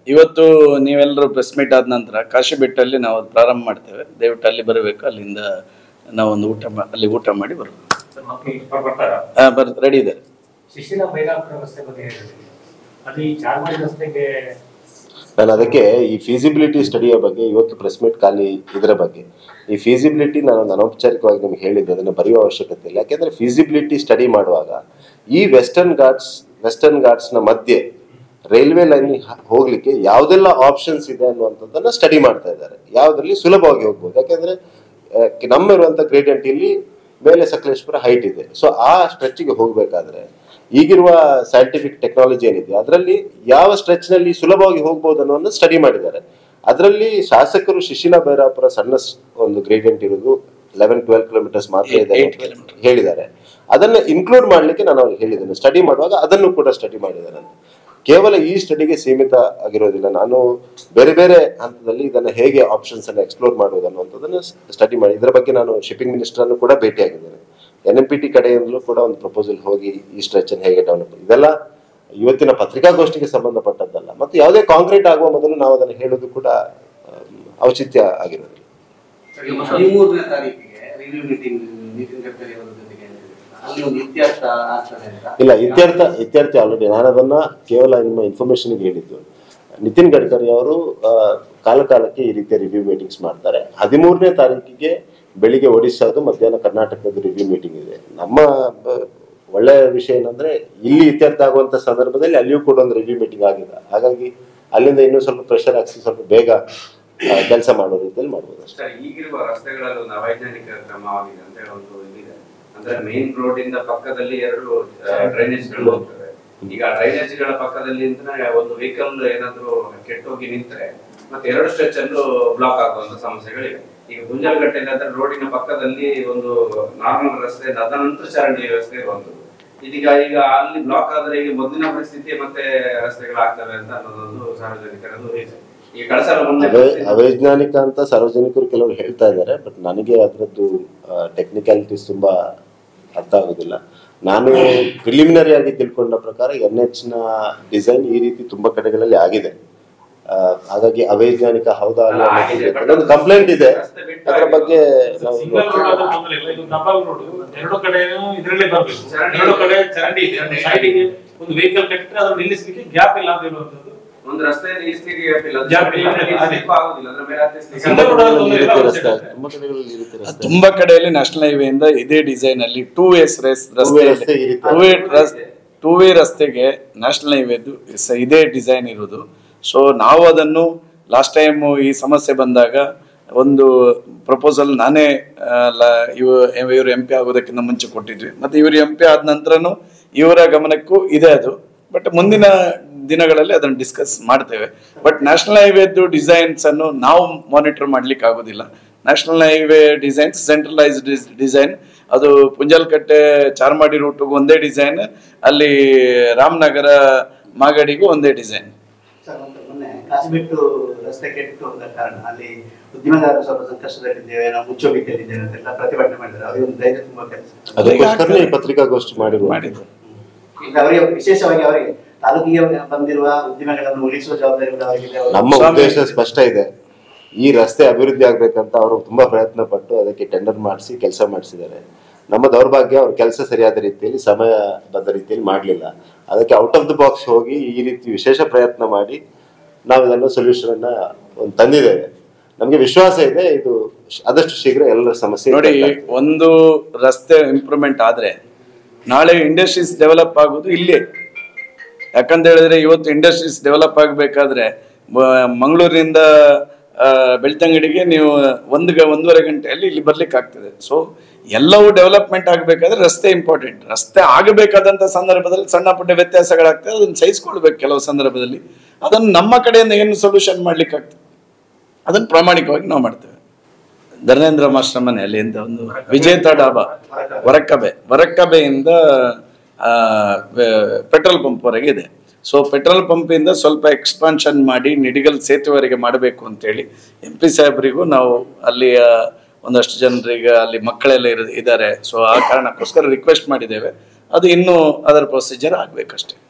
ಇವತ್ತು ನೀವೆಲ್ಲರೂ ಪ್ರೆಸ್ ಮೀಟ್ ಆದ ನಂತರ ಕಾಶಿ ಬೆಟ್ಟಲ್ಲಿ ನಾವು ಅದು ಪ್ರಾರಂಭ ಮಾಡ್ತೇವೆ ದಯವಿಟ್ಟು ಅಲ್ಲಿ ಬರಬೇಕು ಅಲ್ಲಿಂದ ನಾವೊಂದು ಊಟ ಮಾ- ಅಲ್ಲಿ ಊಟ ಮಾಡಿ ಬರೋದು ಬರ್ತಾರ ಆ, ಬರ್ ರೆಡಿ ಇದೆ ಶಿಶಿರ ಬೈರಾಪುರ ರಸ್ತೆ ಬಗ್ಗೆ ಹೇಳಿದ್ರಿ ಅದು ಈ ಚಾರ್ಮಾಡಿ ರಸ್ತೆಗೆ ನಾನು ಅದಕ್ಕೆ ಈ ಫೀಸಿಬಿಲಿಟಿ ಸ್ಟಡಿಯ ಬಗ್ಗೆ ಇವತ್ತು ಪ್ರೆಸ್ ಮೀಟ್ ಖಾಲಿ ಇದರ ಬಗ್ಗೆ ಈ ಫೀಸಿಬಿಲಿಟಿ ನಾನು ಅನೌಪಚಾರಿಕವಾಗಿ ನಿಮ್ಗೆ ಹೇಳಿದ್ದೆ ಅದನ್ನು ಬರೆಯುವ ಅವಶ್ಯಕತೆ ಇಲ್ಲ ಯಾಕೆಂದ್ರೆ ಫೀಸಿಬಿಲಿಟಿ ಸ್ಟಡಿ ಮಾಡುವಾಗ ಈ ವೆಸ್ಟರ್ನ್ ಘಾಟ್ಸ್ ವೆಸ್ಟರ್ನ್ ಘಾಟ್ಸ್ನ ಮಧ್ಯೆ ರೈಲ್ವೆ ಲೈನ್ ಹೋಗ್ಲಿಕ್ಕೆ ಯಾವುದೆಲ್ಲ ಆಪ್ಷನ್ಸ್ ಇದೆ ಅನ್ನುವಂಥದ್ದನ್ನ ಸ್ಟಡಿ ಮಾಡ್ತಾ ಇದ್ದಾರೆ ಯಾವುದರಲ್ಲಿ ಸುಲಭವಾಗಿ ಹೋಗ್ಬೋದು ಯಾಕೆಂದ್ರೆ ಆ, ನಮ್ಮಿರುವಂಥ ಗ್ರೇಡಿಯಂಟ್ ಇಲ್ಲಿ ಮೇಲೆ ಸಕಲೇಶ್ಪುರ ಹೈಟ್ ಇದೆ ಸೊ ಆ ಸ್ಟ್ರೆಚ್ಗೆ ಹೋಗಬೇಕಾದ್ರೆ ಈಗಿರುವ ಸೈಂಟಿಫಿಕ್ ಟೆಕ್ನಾಲಜಿ ಏನಿದೆ ಅದರಲ್ಲಿ ಯಾವ ಸ್ಟ್ರೆಚ್ ನಲ್ಲಿ ಸುಲಭವಾಗಿ ಹೋಗ್ಬೋದು ಅನ್ನೋದನ್ನ ಸ್ಟಡಿ ಮಾಡಿದ್ದಾರೆ ಅದರಲ್ಲಿ ಶಾಸಕರು ಶಿಶಿಲ ಭೈರಾಪುರ ಸಣ್ಣ ಸ್- ಒಂದು ಗ್ರೇಡಿಯಂಟ್ ಇರೋದು ಲೆವೆನ್ ಟ್ವೆಲ್ ಕಿಲೋಮೀಟರ್ಸ್ ಮಾತ್ರ ಇದೆ Eight ಅಂತ ಹೇಳಿದ್ದಾರೆ ಅದನ್ನ ಇನ್ಕ್ಲೂಡ್ ಮಾಡ್ಲಿಕ್ಕೆ ನಾನು ಅವ್ರಿಗೆ ಹೇಳಿದ್ದೇನೆ ಸ್ಟಡಿ ಮಾಡುವಾಗ ಅದನ್ನು ಕೂಡ ಸ್ಟಡಿ ಮಾಡಿದ್ದಾರೆ ಅಂತ ಕೇವಲ ಈ ಸ್ಟಡಿಗೆ ಸೀಮಿತ ಆಗಿರೋದಿಲ್ಲ ನಾನು ಬೇರೆ ಬೇರೆ ಹಂತದಲ್ಲಿ ಇದನ್ನ ಹೇಗೆ ಆಪ್ಷನ್ಸ್ ಅನ್ನು ಎಕ್ಸ್ಪ್ಲೋರ್ ಮಾಡುವುದು ಅನ್ನುವಂಥದ್ದನ್ನು ಸ್ಟಡಿ ಮಾಡಿ ಇದರ ಬಗ್ಗೆ ನಾನು ಶಿಪ್ಪಿಂಗ್ ಮಿನಿಸ್ಟರ್ ಅನ್ನು ಕೂಡ ಭೇಟಿಯಾಗಿದ್ದೇನೆ ಎನ್ ಎಂ ಪಿ ಟಿ ಕಡೆಯಿಂದಲೂ ಕೂಡ ಒಂದು ಪ್ರಪೋಸಲ್ ಹೋಗಿ ಈ ಸ್ಟ್ರೆಚ್ ಅನ್ನು ಹೇಗೆ ಡೆವಲಪ್ ಇದೆಲ್ಲ ಇವತ್ತಿನ ಪತ್ರಿಕಾಗೋಷ್ಠಿಗೆ ಸಂಬಂಧಪಟ್ಟದ್ದಲ್ಲ ಮತ್ತು ಯಾವುದೇ ಕಾಂಕ್ರೀಟ್ ಆಗುವ ಮೊದಲು ನಾವು ಅದನ್ನು ಹೇಳೋದು ಕೂಡ ಆಮ್, ಔಚಿತ್ಯ ಆಗಿರೋದಿಲ್ಲ ಹದಿಮೂರನೇ ತಾರೀಕಿಗೆ ರಿವ್ಯೂ ಮೀಟಿಂಗ್ ನಿತಿನ್ ಗಡ್ಕರಿ ಅವರ ಜೊತೆಗೆ ಅಲ್ಲಿ ಒಂದು ಇತ್ಯರ್ಥ ಆಗ್ತದೆ ಅಂತ ಇಲ್ಲ ಇತ್ಯರ್ಥ ಇತ್ಯರ್ಥ ಆಲ್ರೆಡಿ ನಾನು ಅದನ್ನ ಕೇವಲ ನಿಮ್ಮ ಇನ್ಫಾರ್ಮೇಶನ್ಗೆ ಹೇಳಿದ್ದು ನಿತಿನ್ ಗಡ್ಕರಿ ಅವರು ಆ, ಕಾಲ ಕಾಲಕ್ಕೆ ಈ ರೀತಿಯ ರಿವ್ಯೂ ಮೀಟಿಂಗ್ಸ್ ಮಾಡ್ತಾರೆ ಹದಿಮೂರನೇ ತಾರೀಕಿಗೆ ಬೆಳಿಗ್ಗೆ ಒಡಿಸ್ಸಾದು ಮಧ್ಯಾಹ್ನ ಕರ್ನಾಟಕದ ರಿವ್ಯೂ ಮೀಟಿಂಗ್ ಇದೆ ನಮ್ಮ ಬ- ಒಳ್ಳೆಯ ವಿಷಯ ಏನಂದ್ರೆ ಇಲ್ಲಿ ಇತ್ಯರ್ಥ ಆಗುವಂತ ಸಂದರ್ಭದಲ್ಲಿ ಅಲ್ಲಿಯೂ ಕೂಡ ಒಂದು ರಿವ್ಯೂ ಮೀಟಿಂಗ್ ಆಗಿದೆ ಹಾಗಾಗಿ ಅಲ್ಲಿಂದ ಇನ್ನೂ ಸ್ವಲ್ಪ ಪ್ರೆಷರ್ ಹಾಕ್ಸಿ ಸ್ವಲ್ಪ ಬೇಗ ಕೆಲಸ ಮಾಡೋ ರೀತಿಯಲ್ಲಿ ಮಾಡ್ಬೋದು ಅಷ್ಟೇ ಸರ್ ಈಗಿರುವ ರಸ್ತೆಗಳಲ್ಲಿ ಒಂದು ಅವೈಜ್ಞಾನಿಕ ಕ್ರಮವಾಗಿದೆ ಅಂತ ಹೇಳಿ ಒಂದು ಇದಿದೆ ಅಂದ್ರೆ ಮೇನ್ ರೋಡ್ ಇಂದ ಪಕ್ಕದಲ್ಲಿ ಎರಡು ಡ್ರೈನೇಜ್ ಗಳು ಹೋಗ್ತವೆ ಈಗ ಡ್ರೈನೇಜ್ ಗಳ ಪಕ್ಕದಲ್ಲಿ ಅಂತ ಒಂದು ವೆಹಿಕಲ್ ಏನಾದ್ರು ಕೆಟ್ಟೋಗಿ ನಿಂತ್ರೆ ಮತ್ತೆ ಎರಡು ಸ್ಟ್ರೆಚ್ ಅಲ್ಲೂ ಬ್ಲಾಕ್ ಆಗುವಂತ ಸಮಸ್ಯೆಗಳಿವೆ ಈಗ ಗುಂಜಲ್ಗಟ್ಟೆಯಲ್ಲಿ ಅಂದ್ರೆ ರೋಡಿನ ಪಕ್ಕದಲ್ಲಿ ಒಂದು ನಾರ್ಮಲ್ ರಸ್ತೆ ಇದೆ, ಅದನಂತರ ಚರಂಡಿ ವ್ಯವಸ್ಥೆ ಇರುವಂತದ್ದು ಇದೀಗ ಈಗ ಅಲ್ಲಿ ಬ್ಲಾಕ್ ಆದ್ರೆ ಈಗ ಮೊದಲಿನ ಪರಿಸ್ಥಿತಿ ಮತ್ತೆ ರಸ್ತೆಗಳಾಗ್ತವೆ ಅಂತ ಅನ್ನೋದೊಂದು ಸಾರ್ವಜನಿಕರದ್ದು ಇದೆ ಈಗ ಕಳಸರ ಮುಂದೆ ಅವೇ ಅವೈಜ್ಞಾನಿಕ ಅಂತ ಸಾರ್ವಜನಿಕರು ಕೆಲವರು ಹೇಳ್ತಾ ಇದ್ದಾರೆ ಬಟ್ ನನಗೆ ಅದರದ್ದು ಟೆಕ್ನಿಕ್ಯಾಲಿಟೀಸ್ ತುಂಬಾ ಅರ್ಥ ಆಗೋದಿಲ್ಲ ನಾನು ಪ್ರಿಲಿಮಿನರಿ ಆಗಿ ತಿಳ್ಕೊಂಡ ಪ್ರಕಾರ ಎನ್ ಎಚ್ ನ ಡಿಸೈನ್ ಈ ರೀತಿ ತುಂಬಾ ಕಡೆಗಳಲ್ಲಿ ಆಗಿದೆ ಆ, ಹಾಗಾಗಿ ಅವೈಜ್ಞಾನಿಕ ಹೌದಾ ಅಲ್ಲ, ಆಗಿದೆ, but ಒಂದು ಕಂಪ್ಲೇಂಟ್ ಇದೆ ರಸ್ತೆ ಬಿಟ್ಟು ಅದರ ಬಗ್ಗೆ ನಾವು ಸಿಂಗಲ್ ರೋಡ್ ಆದ್ರೂ ತೊಂದ್ರೆ ಇಲ್ಲ ಇದು ಡಬಲ್ ರೋಡ್ ಎರಡು ಕಡೆನೂ ಇದರಲ್ಲೇ ಬರ್ಬೇಕು ಚರಂಡಿ. ಎರಡು ಕಡೆ ಚರಂಡಿ ಇದೆ ಒಂದು ಸೈಡಿಗೆ ಒಂದು ವೆಹಿಕಲ್ ಕಟ್ಟಿದ್ರೆ ಅದನ್ನ ನಿಲ್ಲಿಸಲಿಕ್ಕೆ ಗ್ಯಾಪ್ ಇಲ್ಲ ಅಂತ ಹೇಳುವಂಥದ್ದು ಒಂದು ರಸ್ತೆ ನಿಲ್ಲಿಸ್ಲಿಕ್ಕೆ ಗ್ಯಾಪ್ ಇಲ್ಲ Gap ಇಲ್ಲ, ಅದೇ. ನಿಲ್ಲಿಸ್ಲಿಕ್ಕೂ ಆಗುದಿಲ್ಲ ಅದ್ರ ಮೇಲೆ ಹತ್ತಿಸ್ಲಿಕ್ಕೆ ಸಿಂಗಲ್ ರೋಡ್ ಆದ್ರೂ ಈ ತೊಂದ್ರೆ ರೀತಿ ಇಲ್ಲ, ರಸ್ತೆ ಅವಶ್ಯಕತೆ. ತುಂಬಾ ಕಡೆಗಳಲ್ಲಿ ಈ ರೀತಿ ರಸ್ತೆ ತುಂಬಾ ಕಡೆಯಲ್ಲಿ ನ್ಯಾಷನಲ್ ಹೈವೇ ಇಂದ ಇದೇ ಡಿಸೈನ್ ಅಲ್ಲಿ ಟೂ ವೇಸ್ ರೇಸ್ Two-way ರಸ್ತೆ ಈ ರೀತಿ. ಟೂ ವೇ ಟೂ ವೇ ರಸ್ತೆಗೆ ನ್ಯಾಷನಲ್ ಹೈವೇದು ಇದೇ ಡಿಸೈನ್ ಇರೋದು ಸೊ ನಾವು ಅದನ್ನು ಲಾಸ್ಟ್ ಟೈಮ್ ಈ ಸಮಸ್ಯೆ ಬಂದಾಗ ಒಂದು ಪ್ರಪೋಸಲ್ ನಾನೇ ಆ, ಲ- ಇವ ಇವರು ಎಂ ಪಿ ಆಗೋದಕ್ಕಿಂತ ಮುಂಚೆ ಕೊಟ್ಟಿದ್ವಿ ಮತ್ತೆ ಇವರು ಎಂ ಪಿ ಆದ ನಂತರನು ಇವರ ಗಮನಕ್ಕೂ ಇದೆ ಅದು ಬಟ್ ಮುಂದಿನ ದಿನಗಳಲ್ಲಿ ಅದನ್ನು ಡಿಸ್ಕಸ್ ಮಾಡ್ತೇವೆ ಬಟ್ ನ್ಯಾಷನಲ್ ಹೈವೇದು ಡಿಸೈನ್ಸ್ ಅನ್ನು ನಾವು ಮಾನಿಟರ್ ಮಾಡ್ಲಿಕ್ಕೆ ಆಗೋದಿಲ್ಲ national highway designs centralised design ಅದು ಪುಂಜಲ್ಕಟ್ಟೆ ಚಾರ್ಮಾಡಿ ರೂಟ್ಗೂ ಒಂದೇ ಡಿಸೈನ್ ಅಲ್ಲಿ ರಾಮನಗರ ಮಾಗಡಿಗೂ ಒಂದೇ ಡಿಸೈನ್ ಸರ್ ಒಂದು ಮೊನ್ನೆ ಕಾಸಿಬಿಟ್ಟು ರಸ್ತೆ ಕೆಟ್ಟು ಅಂತ ಕಾರಣ ಅಲ್ಲಿ ಉದ್ಯಮಗಾರರು ಸ್ವಲ್ಪ ಸಂಕಷ್ಟದಲ್ಲಿದ್ದೇವೆ ನಾವು ಮುಚ್ಚೋಬಿಟ್ಟಿದ್ದೇವೆ ಅಂತೆಲ್ಲ ಪ್ರತಿಭಟನೆ ಮಾಡಿದ್ದಾರೆ ಅವರಿಗೆ ಒಂದು ಧೈರ್ಯ ತುಂಬಾ ಕೆಲಸ ಅದಕ್ಕೋಸ್ಕರನೇ ಈ ಪತ್ರಿಕಾಗೋಷ್ಠಿ ಮಾಡಿರುವ ಮಾಡಿದ್ದು ಈಗ ಅವರಿಗೆ ವಿಶೇಷವಾಗಿ ಅವರಿಗೆ ತಾಲೂಕಿಗೆ ಬಂದಿರುವ ಉದ್ಯಮಗಳನ್ನು ಉಳಿಸುವ ಜವಾಬ್ದಾರಿ ಕೂಡ ಅವರಿಗಿದೆ ಅವರು- ನಮ್ಮ ಸ್ವಾಮಿ- ಉದ್ದೇಶ ಸ್ಪಷ್ಟ ಇದೆ ಈ ರಸ್ತೆ ಅಭಿವೃದ್ಧಿ ಆಗ್ಬೇಕಂತ ಅವರು ತುಂಬಾ ಪ್ರಯತ್ನ ಪಟ್ಟು ಅದಕ್ಕೆ ಟೆಂಡರ್ ಮಾಡಿಸಿ ಕೆಲಸ ಮಾಡಿಸಿದ್ದಾರೆ ನಮ್ಮ ದೌರ್ಭಾಗ್ಯ ಅವ್ರ ಕೆಲಸ ಸರಿಯಾದ ರೀತಿಯಲ್ಲಿ ಸಮಯಬದ್ಧ ರೀತಿಯಲ್ಲಿ ಮಾಡಲಿಲ್ಲ ಅದಕ್ಕೆ ಔಟ್ ಆಫ್ ದ ಬಾಕ್ಸ್ ಹೋಗಿ ಈ ರೀತಿ ವಿಶೇಷ ಪ್ರಯತ್ನ ಮಾಡಿ ನಾವು ಇದನ್ನು ಸೊಲ್ಯೂಷನ್ ಅನ್ನ ಒಂದು ತಂದಿದ್ದೇವೆ ನಮಗೆ ವಿಶ್ವಾಸ ಇದೆ ಇದು ಶ್- ಆದಷ್ಟು ಶೀಘ್ರ ಎಲ್ಲರ ಸಮಸ್ಯೆ ನೋಡಿ ಇತ್ಯರ್ಥ ಆಗ್ತದೆ. ಒಂದು ರಸ್ತೆ ಇಂಪ್ರೂವ್ಮೆಂಟ್ ಆದ್ರೆ ನಾಳೆ ಇಂಡಸ್ಟ್ರೀಸ್ ಡೆವಲಪ್ ಆಗೋದು ಇಲ್ಲೇ ಯಾಕಂತ ಹೇಳಿದ್ರೆ ಇವತ್ತು ಇಂಡಸ್ಟ್ರೀಸ್ ಡೆವಲಪ್ ಆಗಬೇಕಾದ್ರೆ ಮಂಗಳೂರಿನಿಂದ ಬೆಳ್ತಂಗಡಿಗೆ ನೀವು ಒಂದು ಗ ಒಂದೂವರೆ ಗಂಟೆಯಲ್ಲಿ ಇಲ್ಲಿ ಬರ್ಲಿಕ್ಕೆ ಆಗ್ತದೆ ಸೊ ಎಲ್ಲವೂ ಡೆವಲಪ್ಮೆಂಟ್ ಆಗಬೇಕಾದ್ರೆ ರಸ್ತೆ ಇಂಪಾರ್ಟೆಂಟ್ ರಸ್ತೆ ಆಗಬೇಕಾದಂಥ ಸಂದರ್ಭದಲ್ಲಿ ಸಣ್ಣ ಪುಟ್ಟ ವ್ಯತ್ಯಾಸಗಳಾಗ್ತದೆ ಅದನ್ನು ಸಹಿಸ್ಕೊಳ್ಬೇಕು ಕೆಲವು ಸಂದರ್ಭದಲ್ಲಿ ಅದನ್ನು ನಮ್ಮ ಕಡೆಯಿಂದ ಏನು ಸೊಲ್ಯೂಷನ್ ಮಾಡ್ಲಿಕ್ಕೆ ಆಗ್ತದೆ ಅದನ್ನು ಪ್ರಾಮಾಣಿಕವಾಗಿ ನಾವು ಮಾಡ್ತೇವೆ ಧರ್ಮೇಂದ್ರ ಮಾಸ್ಟರ್ ಮನೆಯಲ್ಲಿ ಅಂತ ಒಂದು ವಿಜೇತ ಡಾಬಾ ವರಕ್ಕಬೆ ವರಕ್ಕಬೆಯಿಂದ ಆ, ವೆ- ಪೆಟ್ರೋಲ್ ಪಂಪ್ವರೆಗೆ ಇದೆ ಸೊ ಪೆಟ್ರೋಲ್ ಪಂಪಿಂದ ಸ್ವಲ್ಪ ಎಕ್ಸ್ಪಾನ್ಷನ್ ಮಾಡಿ ನಿಡಿಗಲ್ ಸೇತುವೆವರೆಗೆ ಮಾಡಬೇಕು ಅಂತೇಳಿ ಎಂ ಪಿ ಸಾಹೇಬರಿಗೂ ನಾವು ಅಲ್ಲಿಯ ಒಂದಷ್ಟು ಜನರಿಗೆ ಅಲ್ಲಿ ಮಕ್ಕಳೆಲ್ಲ ಇರ ಇದ್ದಾರೆ ಸೊ ಆ ಕಾರಣಕ್ಕೋಸ್ಕರ ರಿಕ್ವೆಸ್ಟ್ ಮಾಡಿದ್ದೇವೆ ಅದು ಇನ್ನೂ ಅದರ ಪ್ರೊಸೀಜರ್ ಆಗಬೇಕಷ್ಟೇ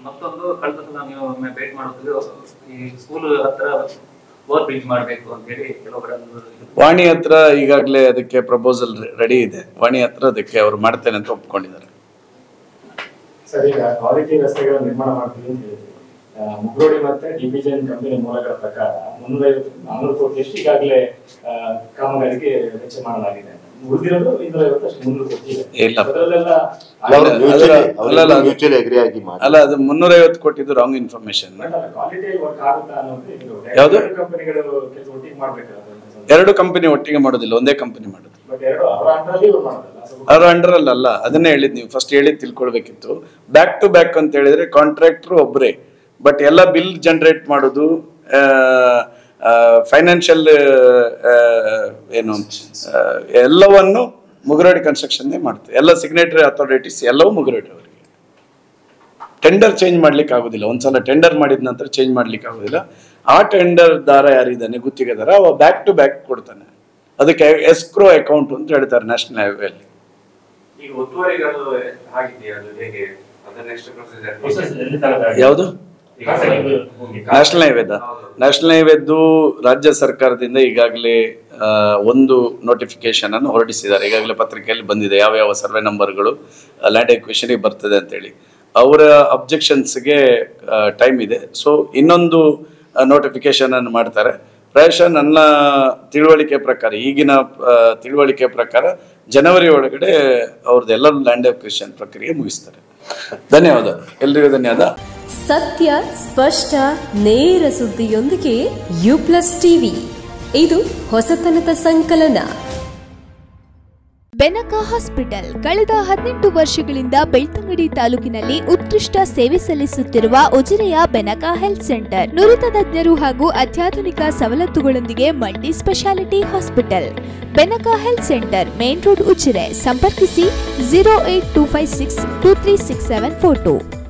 ಮತ್ತೊಂದು ಕಳೆದ ಸಲ ನೀವು ಒಮ್ಮೆ ಭೇಟಿ ಮಾಡೋದು ಈ ಸ್ಕೂಲ್ ಹತ್ರ ಓವರ್ ಬ್ರಿಡ್ಜ್ ಮಾಡಬೇಕು ಅಂತ ಹೇಳಿ ಕೆಲವೊಬ್ಬರನ್ನು ವಾಣಿ ಹತ್ರ ಈಗಾಗಲೇ ಅದಕ್ಕೆ ಪ್ರಪೋಸಲ್ ರೆಡಿ ಇದೆ ವಾಣಿ ಹತ್ರ ಅದಕ್ಕೆ ಅವ್ರು ಮಾಡ್ತೇನೆ ಅಂತ ಒಪ್ಕೊಂಡಿದ್ದಾರೆ ಸರ್ ಈಗ ಕ್ವಾಲಿಟಿ ರಸ್ತೆಗಳ ನಿರ್ಮಾಣ ಮಾಡ್ತೀವಿ ಅಂತ ಹೇಳಿದ್ವಿ ಆ, ಮುಗ್ರೋಡಿ ಮತ್ತೆ ಡಿವಿಜನ್ ಕಂಪನಿ ಮೂಲಗಳ ಪ್ರಕಾರ ಮುನ್ನೂರೈವತ್ತು ನಾನ್ನೂರು ಕೋಟಿಯಷ್ಟು ಈಗಾಗಲೇ ಆ, ಕಾಮಗಾರಿಗೆ ವೆಚ್ಚ ಮಾಡಲಾಗಿದೆ ಉಳಿದಿರೋದು ಇನ್ನೂರೈವತ್ತಷ್ಟು ಮುನ್ನೂರು ಕೋಟಿ ಇದೆ ಇಲ್ಲ. ಅದರಲ್ಲೆಲ್ಲ ಅವ್ರು ಅಲ್ಲ, mutually- ಅಲ್ಲ, ಅವ್ರು ಅಲ್ಲ, ಅದು- mutually agree ಆಗಿ ಮಾಡಿ ಅಲ್ಲ ಅದು ಮುನ್ನೂರೈವತ್ತು ಕೊಟ್ಟಿದ್ದು ರಾಂಗ್ ಇನ್ಫಾರ್ಮೇಶನ್ ಕ್ವಾಲಿಟಿ ವರ್ಕ್ ಆಗುತ್ತಾ ಅನ್ನೋದು ಇದು ಯಾವ್ದು? ಎರಡು ಕಂಪನಿಗಳು ಕೆಲಸ ಒಟ್ಟಿಗೆ ಮಾಡ್ಬೇಕಲ್ಲ ಎರಡು ಕಂಪನಿ ಒಟ್ಟಿಗೆ ಮಾಡೋದಿಲ್ಲ ಒಂದೇ ಕಂಪನಿ ಮಾಡೋದು ಬಟ್ ಎರಡು ಅವರ ಅಂಡರಲ್ಲಿ ಇವ್ರು ಮಾಡೋದಲ್ಲ So, ಅವ್ರ ಅಂಡರ್ ಅಲ್ಲ ಅದನ್ನೇ ಹೇಳಿದ್ ನೀವು ಫಸ್ಟ್ ಹೇಳಿ ತಿಳ್ಕೊಳ್ಬೇಕಿತ್ತು ಬ್ಯಾಕ್ ಟು ಬ್ಯಾಕ್ ಅಂತ ಹೇಳಿದ್ರೆ ಕಾಂಟ್ರಾಕ್ಟರ್ ಒಬ್ಬರೇ ಬಟ್ ಎಲ್ಲ ಬಿಲ್ ಜನರೇಟ್ ಮಾಡೋದು ಫೈನಾನ್ಷಿಯಲ್ ಏನು ಆ, ಎಲ್ಲವನ್ನು ಮುಗುರಾಡಿ ಕನ್ಸ್ಟ್ರಕ್ಷನ್ನೇ ಮಾಡ್ತಾರೆ ಎಲ್ಲ ಸಿಗ್ನೇಟರಿ ಅಥಾರಿಟೀಸ್ ಎಲ್ಲವೂ ಮುಗುರಾಡಿ ಅವರಿಗೆ ಟೆಂಡರ್ ಚೇಂಜ್ ಮಾಡ್ಲಿಕ್ಕೆ ಆಗುದಿಲ್ಲ ಒಂದ್ಸಲ ಟೆಂಡರ್ ಮಾಡಿದ ನಂತರ ಚೇಂಜ್ ಮಾಡ್ಲಿಕ್ಕೆ ಆಗುದಿಲ್ಲ ಆ ಟೆಂಡರ್ ದಾರ ಯಾರಿದ್ದಾನೆ ಗುತ್ತಿಗೆದಾರ ಅವ ಬ್ಯಾಕ್ ಟು ಬ್ಯಾಕ್ ಕೊಡ್ತಾನೆ ಅದಕ್ಕೆ ಎಸ್ಕ್ರೋ ಅಕೌಂಟ್ ಅಂತ ಹೇಳ್ತಾರೆ ನ್ಯಾಷನಲ್ ಹೈವೇ ಅಲ್ಲಿ ಈಗ ಒತ್ತುವರಿಗಳು ಆಗಿದೆಯಾ ಅದು ಹೇಗೆ ಅದನ್ನ ನೆಕ್ಸ್ಟ್ process ಪ್ರೊಸೀಜರ್ ಎಲ್ಲಿ ತನಕ ಯಾವುದು ಈಗ ಸರ್ ಇದು ನ್ಯಾಷನಲ್ ಹೈವೇದ ನ್ಯಾಷನಲ್ ಹೈವೇದ್ದು ರಾಜ್ಯ ಸರ್ಕಾರದಿಂದ ಈಗಾಗಲೇ ಆ, ಒಂದು ನೋಟಿಫಿಕೇಶನ್ ಅನ್ನು ಹೊರಡಿಸಿದ್ದಾರೆ ಈಗಾಗಲೇ ಪತ್ರಿಕೆಯಲ್ಲಿ ಬಂದಿದೆ ಯಾವ ಯಾವ ಸರ್ವೆ ನಂಬರ್ಗಳು ಲ್ಯಾಂಡ್ ಎಕ್ವಿಷನ್ಗೆ ಬರ್ತದೆ ಅಂತೇಳಿ ಅವರ ಅಬ್ಜೆಕ್ಷನ್ಸ್ಗೆ ಟೈಮ್ ಇದೆ ಸೊ ಇನ್ನೊಂದು ನೋಟಿಫಿಕೇಶನ್ ಅನ್ನು ಮಾಡ್ತಾರೆ ಪ್ರಾಯಶಃ ನನ್ನ ತಿಳುವಳಿಕೆ ಪ್ರಕಾರ ಈಗಿನ ಆ, ತಿಳುವಳಿಕೆ ಪ್ರಕಾರ ಜನವರಿ ಒಳಗಡೆ ಅವ್ರದ್ದು ಎಲ್ಲ ಲ್ಯಾಂಡ್ ಎಕ್ವಿಷನ್ ಪ್ರಕ್ರಿಯೆ ಮುಗಿಸ್ತಾರೆ ಧನ್ಯವಾದ ಎಲ್ರಿಗೂ ಧನ್ಯವಾದ ಸತ್ಯ ಸ್ಪಷ್ಟ ನೇರ ಸುದ್ದಿಯೊಂದಿಗೆ ಯು ಪ್ಲಸ್ ಟಿವಿ ಇದು ಹೊಸತನದ ಸಂಕಲನ ಬೆನಕ ಹಾಸ್ಪಿಟಲ್ ಕಳೆದ ಹದಿನೆಂಟು ವರ್ಷಗಳಿಂದ ಬೆಳ್ತಂಗಡಿ ತಾಲೂಕಿನಲ್ಲಿ ಉತ್ಕೃಷ್ಟ ಸೇವೆ ಸಲ್ಲಿಸುತ್ತಿರುವ ಉಜಿರೆಯ ಬೆನಕ ಹೆಲ್ತ್ ಸೆಂಟರ್ ನುರಿತ ತಜ್ಞರು ಹಾಗೂ ಅತ್ಯಾಧುನಿಕ ಸವಲತ್ತುಗಳೊಂದಿಗೆ multi speciality hospital Benaka health centre main road Ujire ಸಂಪರ್ಕಿಸಿ zero eight two five six two three six seven four to